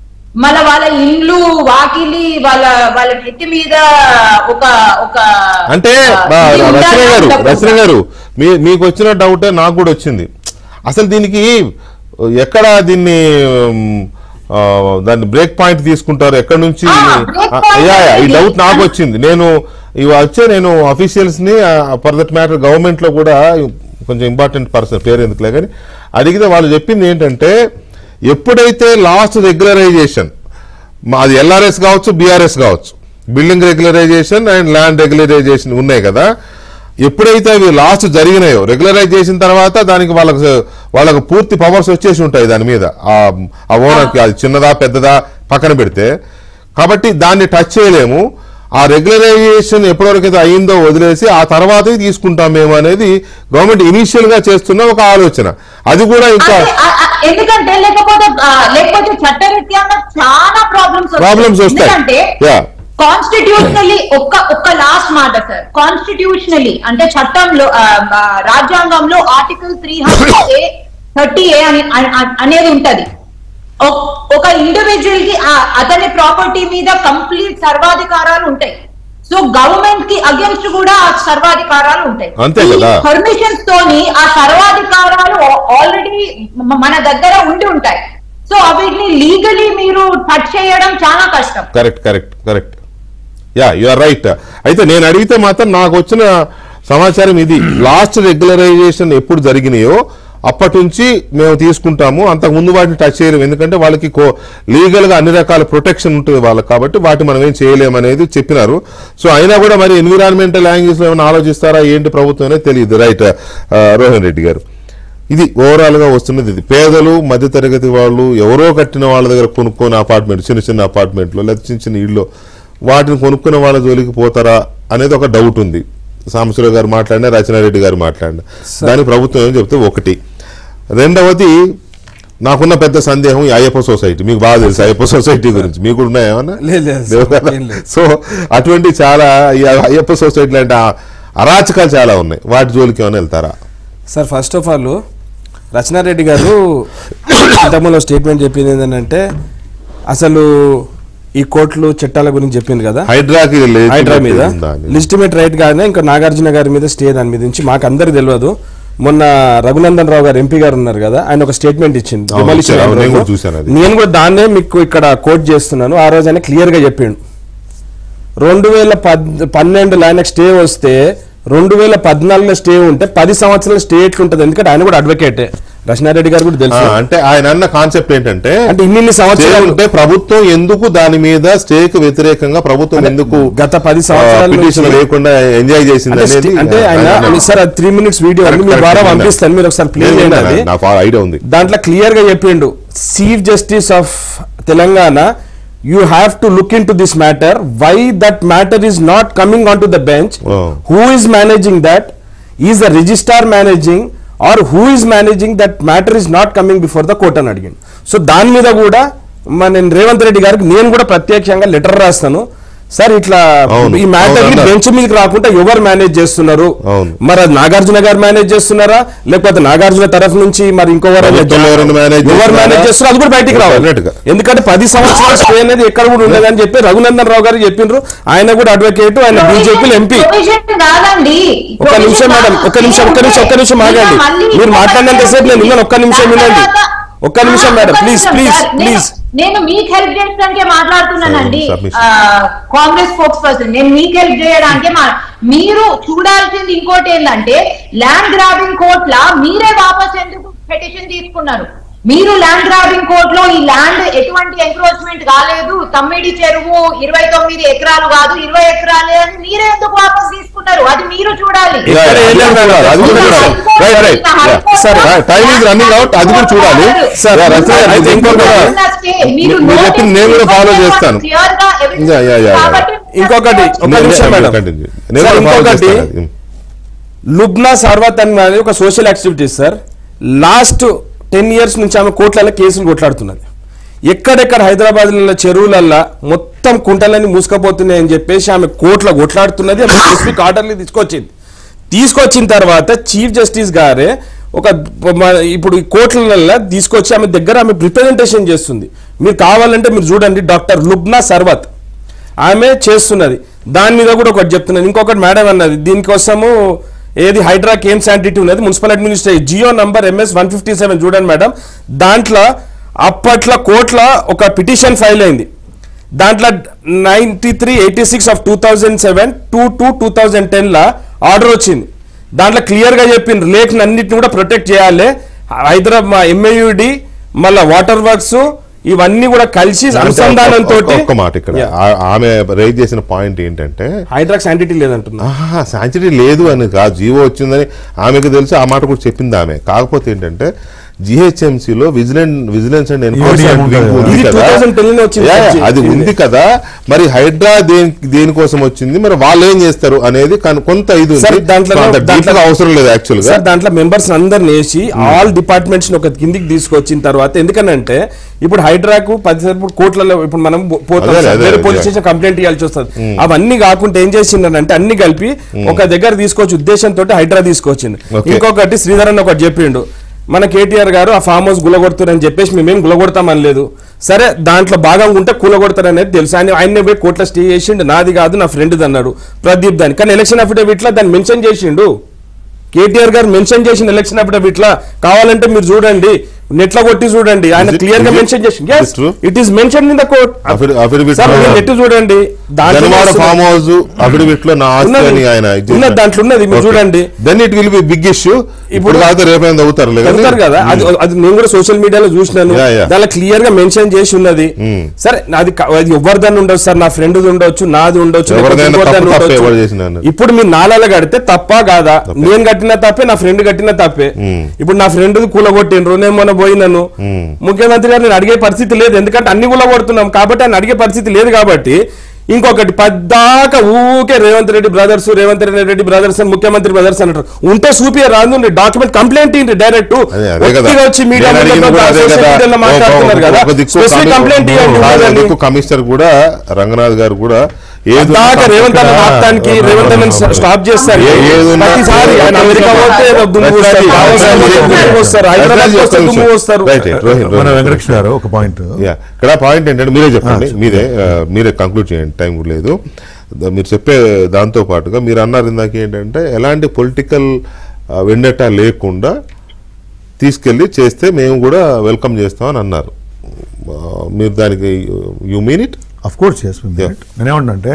మన వాళ్ళ ఇండ్లు వాకిలి వాళ్ళ వాళ్ళ నెత్తి మీద ఒక ఒక అంటే ఆ, బా- ఇది రచన ఉండాలి గారు అనుకోకుండా. రచన గారు మీ మీకు వచ్చిన డౌటే నాకు కూడా వచ్చింది అసలు దీనికి ఎక్కడ దీన్ని ఉమ్, ఆ, దాన్ని బ్రేక్ పాయింట్ తీసుకుంటారు ఎక్కడ నుంచి ఆ, break ఆ, point యా, యా, ఈ అనేది- డౌట్ నాకు వచ్చింది నేను ఇవి వచ్చే నేను అఫీషియల్స్ ని ఫర్ దట్ మ్యాటర్ గవర్నమెంట్ లో కూడా కొంచెం ఇంపార్టెంట్ పర్సన్ పేరు ఎందుకులే కానీ అడిగితే వాళ్ళు చెప్పింది ఏంటంటే ఎప్పుడైతే లాస్ట్ రెగ్యులరైజేషన్ అది ఎల్ఆర్ఎస్ కావచ్చు బీఆర్ఎస్ కావచ్చు building regularisation and land regularisation ఉన్నాయి కదా ఎప్పుడైతే అవి లాస్ట్ జరిగినాయో రెగ్యులరైజ్ చేసిన తర్వాత దానికి వాళ్ళకు వాళ్ళకు పూర్తి పవర్స్ వచ్చేసి ఉంటాయి దాని మీద ఆ ఆ ఓనర్కి అది చిన్నదా పెద్దదా పక్కన పెడితే కాబట్టి దాన్ని టచ్ చేయలేము ఆ రెగ్యులరైజేషన్ ఎప్పటివరకైతే అయిందో వదిలేసి ఆ తర్వాతే తీసుకుంటాం మేము అనేది గవర్నమెంట్ ఇనీషియల్ గా చేస్తున్న ఒక ఆలోచన అది కూడా ఇంకా అంటే, ఆ, ఆ, ఎందుకంటే లేకపోతే ఆ, లేకపోతే చట్టరీత్యా చాలా ప్రాబ్లమ్స్ Problems వస్తాయి. ఎందుకంటే Yeah. కాన్స్టిట్యూషనలీ ఒక్క ఒక్క లాస్ట్ మాట సార్ కాన్స్టిట్యూషనలీ అంటే చట్టంలో ఆ, ఆ, రాజ్యాంగంలో article three hundred A thirty A అని అన్- అనేది ఉంటది ఒక్- ఒక ఇండివిజువల్ కి ఆ- అతని ప్రాపర్టీ మీద కంప్లీట్ సర్వాధికారాలు ఉంటాయి సో గవర్నమెంట్ కి అగేన్స్ట్ కూడా ఆ సర్వాధికారాలు ఉంటాయి అంతే కదా. పర్మిషన్స్ తోని ఆ సర్వాధికారాలు ఆల్రెడీ మన దగ్గర ఉండి ఉంటాయి సో వీటిని లీగలీ మీరు టచ్ చేయడం చాలా కష్టం correct correct correct yeah you are right అయితే నేను అడిగితే మాత్రం నాకు వచ్చిన సమాచారం ఇది లాస్ట్ రెగ్యులరైజేషన్ ఎప్పుడు జరిగినాయో అప్పటి నుంచి మేము తీసుకుంటాము అంతకు ముందు వాటిని టచ్ చేయలేము ఎందుకంటే వాళ్ళకి లీగల్ గా అన్ని రకాల ప్రొటెక్షన్ ఉంటుంది వాళ్ళకి కాబట్టి వాటి మనం ఏం చేయలేము అనేది చెప్పినారు సో అయినా కూడా మరి ఎన్విరాన్మెంటల్ యాంగిల్స్ లో ఏమైనా ఆలోచిస్తారా ఏంటి ప్రభుత్వం అనేది తెలియదు రైట్ రోహన్ రెడ్డి గారు ఇది ఓవరాల్ గా వస్తున్నది ఇది పేదలు మధ్యతరగతి వాళ్ళు ఎవరో కట్టిన వాళ్ళ దగ్గర కొనుక్కొని అపార్ట్మెంట్ చిన్న చిన్న అపార్ట్మెంట్లు లేదా చిన్న చిన్న ఇళ్ళు వాటిని కొనుక్కున్న వాళ్ళ జోలికి పోతారా అనేది ఒక డౌట్ ఉంది సాంబశివరావు గారు మాట్లాడినా రచనారెడ్డి గారు మాట్లాడినా దానికి ప్రభుత్వం ఏం చెప్తే ఒకటి రెండవది నాకున్న పెద్ద సందేహం ఈ అయ్యప్ప సొసైటీ మీకు బాగా తెలుసు అయ్యప్ప సొసైటీ గురించి మీకు కూడా ఉన్నాయా ఏమన్నా లేదు, లేదు, లేవు సార్, కదా? ఏం లేదు. సో అటువంటి చాలా ఈ అయ్యప్ప సొసైటీ లాంటి ఆ అరాచకాలు చాలా ఉన్నాయి వాటి జోలికి ఏమైనా వెళ్తారా sir first of all Rachana Reddy గారు ఇంతకుముందు స్టేట్మెంట్ చెప్పింది ఏంటంటే అసలు ఈ కోర్టులు చట్టాల గురించి చెప్పింది కదా హైడ్రాకి లేదు హైడ్రా మీద ఉందా అని. లిస్టిమేట్ రైట్ గానే ఇంకా నాగార్జున గారి మీద స్టే దాని మీద నుంచి మాకు అందరికి తెలియదు మొన్న రఘునందన్ రావు గారు ఎంపీ గారు ఉన్నారు కదా ఆయన ఒక స్టేట్మెంట్ ఇచ్చింది అవును, demolition ఇచ్చారు. అవును, నేను అయిన కూడా రోజు. చూశాను అది. నేను కూడా దాన్నే మీకు ఇక్కడ కోట్ చేస్తున్నాను ఆ రోజు ఆయన క్లియర్ గా చెప్పిండు రెండు వేల పద్ పన్నెండులో ఆయనకు స్టే వస్తే రెండు వేల పద్నాలుగులో స్టే ఉంటే పది సంవత్సరాల స్టే ఎట్లుంటది ఎందుకంటే ఆయన కూడా అడ్వకేటే రచనారెడ్డి గారు కూడా ఆ, తెలుసు అంటే ఆయన అన్న కాన్సెప్ట్ ఏంటంటే అంటే ఇన్ని ఇన్ని స్టే సంవత్సరాలు ఉంటే ప్రభుత్వం ఎందుకు దాని మీద స్టేక్ వ్యతిరేకంగా ప్రభుత్వం ఎందుకు గత పది సంవత్సరాల పిటిషన్ నుంచి- లేకుండా ఎంజాయ్ చేసింది అంటే అనేది స్టే- అంటే ఆయన ఆయన sir three minutes video Correct, మీ correct, ద్వారా విన్నాను. పంపిస్తాను మీరు ఒకసారి ప్లే నేను చేయండి విన్నాను, అది నాకు ఐడియా ఉంది దాంట్లో క్లియర్ గా చెప్పిండు chief justice of Telangana you have to look into this matter why that matter is not coming on to the bench Oh. Who is managing that is the registrar managing or who is managing that matter is not coming before the court అని అడిగిండు so దాని మీద కూడా మన నేను రేవంత్ రెడ్డి గారికి నేను కూడా ప్రత్యక్షంగా లెటర్ రాస్తాను సార్ ఇట్లా అవును. ఈ మ్యాటర్ అవును అన్నారు. బెంచ్ మీదకి రాకుండా ఎవరు మేనేజ్ చేస్తున్నారు అవును. మరి అది నాగార్జున గారు మేనేజ్ చేస్తున్నారా లేకపోతే నాగార్జున తరఫు నుంచి మరి ఇంకొకరు ప్రభుత్వంలో ఎవరైనా manage ఎవరు చేస్తున్నారా? మేనేజ్ చేస్తున్నారో అది కూడా బయటికి రావాలి Definitely గా. ఎందుకంటే పది సంవత్సరాల స్టే అనేది ఎక్కడ కూడా ఉండదని చెప్పి రఘునందన్ రావు గారు చెప్పిండ్రు ఆయన కూడా అడ్వకేట్ ఆయన బీజేపీ ఎంపీ Provision కాదండి ఒక్క Provision నిమిషం మేడం కాదు. ఒక్క నిమిషం ఒక్క నిమిషం ఒక్క నిమిషం నిన్న ఆగండి మళ్ళీ మీరు ఇంకొక మాట్లాడినంతసేపు నేను విన్నాను ఒక్క నిమిషం దాని వినండి తర్వాత- ఒక్క నిమిషం ఆ, మేడం ఒక్క ప్లీజ్ నిమిషం ప్లీజ్ సార్. నేను- ప్లీజ్ నేను మీకు హెల్ప్ చేయడానికే మాట్లాడుతున్నానండి Sorry, submission. ఆ, కాంగ్రెస్ స్పోక్స్ పర్సన్ నేను మీకు హెల్ప్ చేయడానికే మా మీరు చూడాల్సింది ఇంకోటి ఏంటంటే ల్యాండ్ గ్రాబింగ్ కోర్ట్ లా మీరే వాపస్ ఎందుకు పెటిషన్ తీసుకున్నారు మీరు ల్యాండ్ గ్రాబింగ్ కోర్ట్ లో ఈ ల్యాండ్ ఎటువంటి ఎంక్రోచ్మెంట్ కాలేదు తమ్మిడి చెరువు ఇరవై తొమ్మిది ఎకరాలు కాదు ఇరవై ఎకరాలే అని మీరే ఎందుకు వాపస్ తీసుకున్నారు అది మీరు చూడాలి Yeah, yeah, అది కూడా చూడాలి, అది కూడా చూడాలి. Right, right. Yeah. Sir, right, time is running out, అది కూడా చూడాలి. Sir, Yeah, రచన గారు, అయితే ఇంకొక మీరు మీరు చెప్పింది నేను కూడా follow చేస్తాను. Yeah, yeah, yeah, yeah. ఇంకొకటి, ఒక్క నేను- నిమిషం నేను- మేడం. continue. నేను Sir, కూడా follow ఇంకొకటి, చేస్తాను అది. లుబ్నా సార్వత్ అని ఒక social activity sir last ten years నుంచి ఆమె కోట్లలో కేసులు కొట్లాడుతున్నది ఎక్కడెక్కడ హైదరాబాద్లో చెరువులల్లో మొత్తం కుంటలన్నీ మూసుకపోతున్నాయని చెప్పేసి ఆమె కోట్ల కొట్లాడుతున్నది ఆమె స్పెసిఫిక్ ఆర్డర్లు తీసుకొచ్చింది తీసుకొచ్చిన తర్వాత చీఫ్ జస్టిస్ గారే ఒక మ- ఇప్పుడు ఈ కోట్లలో తీసుకొచ్చి ఆమె దగ్గర ఆమె రిప్రజెంటేషన్ చేస్తుంది మీరు కావాలంటే మీరు చూడండి డాక్టర్ లుబ్నా సర్వత్ ఆమె చేస్తున్నది దాని మీద కూడా ఒకటి చెప్తున్నది ఇంకొకటి మేడం అన్నది దీనికోసము ఏది హైడ్రా కేమ్ శాంటిటీ ఉన్నది municipal administration GO number MS one fifty seven చూడండి మేడం దాంట్లో అప్పట్లో కోర్టులో ఒక పిటిషన్ ఫైల్ అయింది దాంట్లో ninety three eighty six of two thousand seven two two two thousand టెన్లో ఆర్డర్ వచ్చింది దాంట్లో క్లియర్గా చెప్పిండ్రు లేఖను అన్నిటిని కూడా ప్రొటెక్ట్ చేయాలి హైదరాబాద్ ఎంఏయుడి మళ్ళీ వాటర్ వర్క్స్ ఇవన్నీ కూడా కలిసి అంటే అనుసంధానంతో ఒక్క- ఒక్క మాట ఇక్కడ ఆ- ఆమె రైజ్ చేసిన పాయింట్ ఏంటంటే హైడ్రాక్స్ శాంటిటీ లేదంటున్నా ఆహా శాంచురీ లేదు అని కాదు జీవో వచ్చిందని ఆమెకు తెలిసి ఆ మాట కూడా చెప్పింది ఆమె కాకపోతే ఏంటంటే GHMC లో విజిలెంట్ విజిలెన్స్ అండ్ ఎన్ఫోర్స్మెంట్ ఉంటుంది వింగ్ కదా. ఉంది ఇది కదా 2010 లో వచ్చింది యా, యా, సార్, అది ఇది. ఉంది కదా మరి హైడ్రా దేని దేనికోసం వచ్చింది మరి వాళ్ళు ఏం చేస్తారు అనేది కన్- కొంత ఇది సార్, ఉంది దాంట్లో- సో అంత deep దాంట్లో- గా అవసరం లేదు యాక్చువల్ గా సార్ దాంట్లో మెంబర్స్ అందరిని వేసి ఆల్ డిపార్ట్మెంట్స్ ఒక కిందికి తీసుకొచ్చిన తర్వాత ఎందుకనంటే ఇప్పుడు హైడ్రాకు పది ఇప్పుడు కోట్లలో ఇప్పుడు మనం పో- పోతాం అదే, సార్, అదే, వేరే అదే. పోలీస్ స్టేషన్ కంప్లైంట్ ఇవ్వాల్సి వస్తుంది అవన్నీ కాకుండా ఏం చేసిందంటే అన్ని కలిపి ఒక దగ్గర తీసుకొచ్చి ఉద్దేశంతో హైడ్రా తీసుకొచ్చింది Okay. ఇంకొకటి శ్రీధర్ అని ఒకటి చెప్పిండు మన కేటీఆర్ గారు ఆ ఫామ్ హౌస్ గులగొడుతారని చెప్పేసి మేమేం గులగొడతామని లేదు సరే దాంట్లో భాగంగా ఉంటే కూలగొడతారనేది తెలుసు ఆయన ఆయన పోయి కోర్టులో స్టే చేసిండు నాది కాదు నా ఫ్రెండ్ అన్నాడు ప్రదీప్ దాని కానీ ఎలక్షన్ అఫిడవిట్ లో దాన్ని మెన్షన్ చేసిండు కేటీఆర్ గారు మెన్షన్ చేసిన ఎలక్షన్ అఫిడవిట్ లా కావాలంటే మీరు చూడండి నెట్ లో కొట్టి చూడండి ఆయన Is it- క్లియర్ గా is it- మెన్షన్ చేసి is it true? It is mention in the court Affid- affidavit sir లో- మీరు నెట్ చూడండి దాంట్లో జనవాడ వస్తుంది. ఫామ్ హౌస్ అఫిడవిట్ లో నా ఆస్తి ఉన్నది. అని ఆయన ఉన్నది, దాంట్లో ఉన్నది, మీరు చూడండి. Then it will be big issue ఇప్పుడు ఇప్పుడు- కాదు రేపైంది అవుతారు పెడతారు కదా అది అది నేను కూడా సోషల్ మీడియాలో చూసినాను Yeah, yeah. దానిలో క్లియర్ గా మెన్షన్ చేసి ఉన్నది Hmm. సరే అది క- అది ఎవరిదని ఉండొచ్చు సార్ నా ఫ్రెండ్ ఉండొచ్చు నాది ఉండొచ్చు లేకపోతే ఎవరిదైనా ఇంకోరిదని తప్పు తప్పే, ఉండొచ్చు. ఎవరు చేసినా అన్నది. ఇప్పుడు మీరు నాలాల కడితే తప్పా కాదా నేను కట్టిన తప్పే నా ఫ్రెండ్ కట్టిన తప్పే Hmm. ఇప్పుడు నా ఫ్రెండ్ కూలగొట్టిండ్రు నేను మొన్న పోయినాను Hmm. ముఖ్యమంత్రి గారు నేను అడిగే పరిస్థితి లేదు ఎందుకంటే అన్ని కూలగొడుతున్నాం కాబట్టి ఆయన అడిగే పరిస్థితి లేదు కాబట్టి ఇంకొకటి పద్దాక ఊకే రేవంత్ రెడ్డి బ్రదర్స్ రేవంత్ రెడ్డి బ్రదర్స్ అని ముఖ్యమంత్రి బ్రదర్స్ అంటారు ఉంటే చూపి రాదు డాక్యుమెంట్ కంప్లైంట్ ఇంటి డైరెక్ట్ అదే అదే కదా ఒట్టిగా వచ్చి మీడియా నేను అడిగింది కూడా అదే కదా. మాట్లాడుతున్నారు ఒక- కదా ఒక దిక్కు స్పెసిఫిక్ కమి- కంప్లైంట్ ఇవ్వండి కాదు, ఒక ఉన్నదని. దిక్కు కమిషనర్ కూడా రంగనాథ్ గారు కూడా ఏది దాకా రేవంత్ అన్న ఆపటానికి రేవంత్ అన్న స్టాప్ చేస్తారు ఏ- ఏది ఉన్నా- ప్రతిసారి ఆయన అమెరికా పోతే ఏదో దుమ్ము పోస్తారు దావోస్ పోతే దుమ్ము పోస్తారు హైదరాబాద్ వస్తే దుమ్ము పోస్తారు Right, right. రోహిన్, మన రోహిన్. వెంకటకృష్ణ గారు ఒక పాయింట్ యా ఇక్కడ పాయింట్ ఏంటంటే మీరే చెప్పండి మీరే ఆ, మీరే కంక్లూడ్ చేయండి టైం కూడా లేదు ద- మీరు చెప్పే దాంతో పాటుగా మీరు అన్నారు ఇందాక ఏంటంటే ఎలాంటి పొలిటికల్ వెండటా లేకుండా తీసుకెళ్ళి చేస్తే మేము కూడా వెల్కమ్ చేస్తామని అన్నారు ఆ, మీరు దానికి you mean it of course yes నేనేమంటే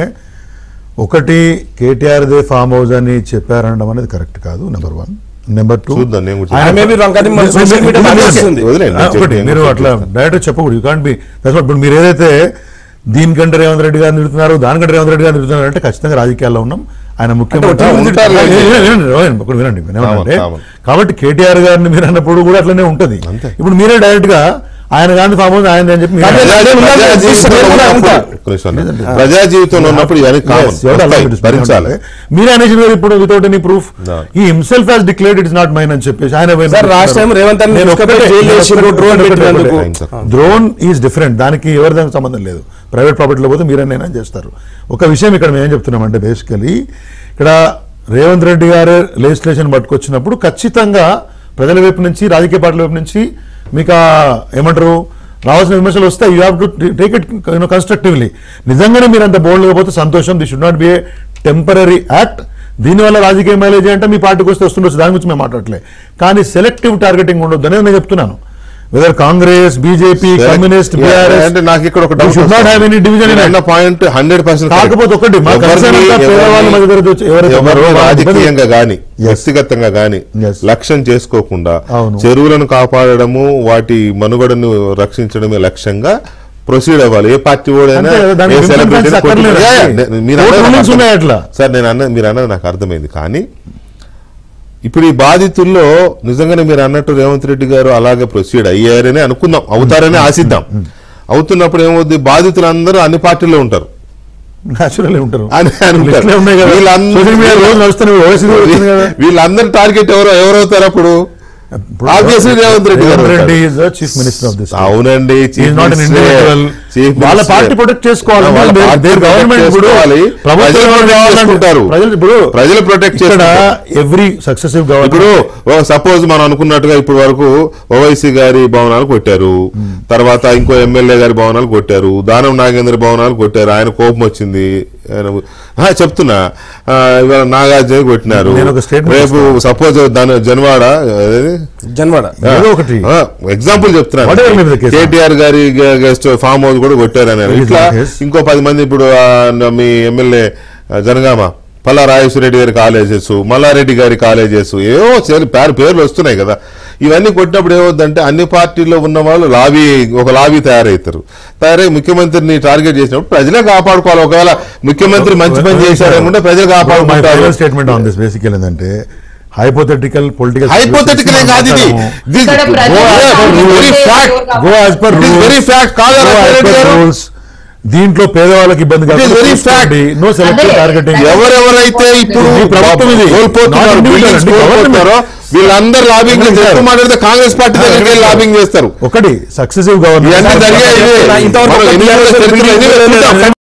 ఒకటి కేటీఆర్ దే ఫామ్ హౌస్ అని చెప్పారనడం అనేది కరెక్ట్ కాదు నెంబర్ వన్ నెంబర్ టూ చూద్దాం, నేను కూడా ఆయన maybe wrong, కానీ మన social media నడుస్తుంది. వదిలేండి, నేను ఒకటి చెప్పి- మీరు అట్లా డైరెక్ట్ చెప్పకూడదు యూ కాంట్ బి ఇప్పుడు మీరు ఏదైతే దీనికంటే రేవంత్ రెడ్డి గారిని తిడుతున్నారు దానికంటే రేవంత్ రెడ్డి గారిని తిడుతున్నారు అంటే ఖచ్చితంగా రాజకీయాల్లో ఉన్నాం ఆయన ముఖ్యమంత్రి అంటే ఉంటారు ఏ- లేండి. ఏ- వినండి, వినండి, ఒకటి వినండి నేనేమంటే, కామన్, కామన్. కాబట్టి కేటీఆర్ గారిని మీరు అన్నప్పుడు కూడా అట్లనే ఉంటది అంతే. ఇప్పుడు మీరే డైరెక్ట్ గా ఆయన గాంధీ ఫామ్ హౌస్ ఆయన అని చెప్పి మీరే- అదే, అదే ఉండాలి, ప్రజా అది జీవితంలో నేను కూడా ఉన్నప్పుడు- ఉంటా. ఒక్క నిమిషం అన్న. ప్రజా జీవితంలో ఉన్నప్పుడు ఇవన్నీ Yes, కామన్ ఎవరు అలా వస్తాయి, మీరు భరించాలి మీరే అనేసి మీరు ఇప్పుడు వితౌట్ ఎనీ ప్రూఫ్ No. ఈ himself has declared it's not mine అని చెప్పేసి ఆయన పోయి- సార్, last time రేవంత్ అన్న నేను తీసుకుపోయి ఒక్కటే- జైలు నేను వేసిండ్రు, ఒక్కటే- drone ఒక్కటే- పెట్టినందుకు. ఒక్కటే. Fine, sir. Drone is different దానికి ఎవరి దానికి సంబంధం లేదు ప్రైవేట్ ప్రాపర్టీలో పోతే మీరన్నైనా చేస్తారు ఒక విషయం ఇక్కడ మేము ఏం చెప్తున్నామంటే బేసికలీ ఇక్కడ రేవంత్ రెడ్డి గారు లెజిస్లేషన్ పట్టుకొచ్చినప్పుడు ఖచ్చితంగా ప్రజల వైపు నుంచి రాజకీయ పార్టీల వైపు నుంచి మీకు ఆ ఏమంటారు రావాల్సిన విమర్శలు వస్తాయి you have to take it you know constructively నిజంగానే మీరు అంత బోల్డ్ పోతే సంతోషం the should not be a temporary act దీనివల్ల రాజకీయ మైలేజ్ అంటే మీ పార్టీకి వస్తే వస్తుండొచ్చు దాని గురించి మేము మాట్లాడలే కానీ సెలెక్టివ్ టార్గెటింగ్ ఉండొద్దు అనేది నేను చెప్తున్నాను whether Congress BJP communist Yeah, అంటే నాకు ఇక్కడ ఒక doubt should not have any division in అన్న పాయింట్ హండ్రెడ్ పర్సెంట్ కాకపోతే ఒకటి మా concern అంతా పేదవాళ్ళ మధ్య దగ్గర వచ్చి ఎవరైతే ఎవరు ఉన్నారో వాళ్ళ ఇబ్బంది- రాజకీయంగా గాని వ్యక్తిగతంగా గాని Yes. లక్ష్యం చేసుకోకుండా అవును. చెరువులను కాపాడడము వాటి మనుగడను రక్షించడమే లక్ష్యంగా ప్రొసీడ్ అవ్వాలి ఏ పార్టీ ఓడైనా అంతే కదా, దానికి ఏ విమర్శలు celebrity ని అక్కర్లేదు. కొట్టుకుంటారు. Yeah, yeah, నే- మీరు Court అన్నది నాకు rulings ఉన్నాయి అర్థం- అట్లా. సార్ నేను అన్న మీరు అన్నది నాకు అర్థమైంది కానీ ఇప్పుడు ఈ బాధితుల్లో నిజంగానే మీరు అన్నట్టు రేవంత్ రెడ్డి గారు అలాగే ప్రొసీడ్ అయ్యారని అనుకుందాం అవుతారని ఆశిద్దాం అవుతున్నప్పుడు ఏమవుద్ది బాధితులందరూ అన్ని పార్టీల్లో ఉంటారు న్యాచురల్ ఉంటారు అని అని ఉంటారు. లిస్టులే ఉన్నాయి కదా వీళ్ళందరూ- సోషల్ మీడియా రోజు నడుస్తున్నాయి ఓఎస్సీ వచ్చింది కదా వీళ్ళందరి టార్గెట్ ఎవరో ఎవరవుతారు అప్పుడు ఇప్పుడు Obviously రేవంత్ రెడ్డి గారు రేవంత్ రెడ్డి ఉంటారు. is the chief minister of this అవునండి ఈజ్ నాట్ అన్ ఇండివిజువల్ వాళ్ళ పార్టీ ప్రొటెక్ట్ చేసుకోవాలి వాళ్ళ They- party their protect government ఇప్పుడు చేసుకోవాలి. ప్రభుత్వం ప్రజలు protect కావాలంటే- చేసుకుంటారు. ప్రజలు ఇప్పుడు ప్రజలు protect ఇక్కడ చేసుకుంటారు. ఎవ్రీ సక్సెసివ్ ఇప్పుడు గవర్నమెంట్ సపోజ్ మనం అనుకున్నట్టుగా ఇప్పుడు వరకు ఓవైసీ గారి భవనాలు కొట్టారు తర్వాత ఇంకో ఎమ్మెల్యే గారి భవనాలు కొట్టారు దానం నాగేంద్ర భవనాలు కొట్టారు ఆయన కోపం వచ్చింది ఆయన ఆ, చెప్తున్నా ఆ, ఇవాళ నాగార్జున కొట్టినారు నేను ఒక statement రేపు సపోజ్ దాని జనవాడ అదేది? జన్వాడ ఏదో ఒకటి. ఎగ్జాంపుల్ చెప్తున్నాను Whatever may be the case. KTR గారి గెస్ట్ ఫామ్ హౌస్ కూడా కొట్టారని It is ఇట్లా the case. ఇంకో పది మంది ఇప్పుడు ఆ, మీ ఎమ్మెల్యే జనగామ పల్లా రాజేశ్వరరెడ్డి గారి కాలేజెస్ మల్లారెడ్డి గారి కాలేజెస్ ఏవో చేరి- పేరు పేర్లు వస్తున్నాయి కదా ఇవన్నీ కొట్టినప్పుడు ఏమవుద్దంటే అన్ని పార్టీల్లో ఉన్న వాళ్ళు లాబీ ఒక లాబీ తయారవుతారు తయారై ముఖ్యమంత్రిని టార్గెట్ చేసినప్పుడు ప్రజలే కాపాడుకోవాలి ఒకవేళ ముఖ్యమంత్రి మంచి పని చేశారనుకుంటే ప్రజలు కాపాడుకుంటారు స్టేట్మెంట్ ఆన్ దిస్ బేసిక్ ఏంటంటే హైపోథెటికల్ పొలిటికల్ హైపోథెటికల్ కాదు ఇది ఇక్కడ ప్రజలు very fact go as per It is very fact. కాదా రాజశేఖర్ గారు? రూల్స్ దీంట్లో పేదవాళ్ళకి ఇబ్బంది It is very fact. No selective అదే. టార్గెటింగ్ ఎవరెవరైతే ఇప్పుడు ఈ ప్రభుత్వం ఇది. కోల్పోతున్నారు Not individual buildings అండి, కోల్పోతున్నారో వీళ్ళందరూ లాబింగ్ Government. ఎక్కువ మాట్లాడితే కాంగ్రెస్ పార్టీ దగ్గరికి వెళ్ళి లాబింగ్ చేస్తారు ఒకటి సక్సెసివ్ ఇవన్నీ గవర్నమెంట్ జరిగాయి ఇవే. ఇంతవరకు మనం ఒక ఎన్నికల TRS చరిత్రలో ఎన్ని బిల్డింగ్ చూద్దాం.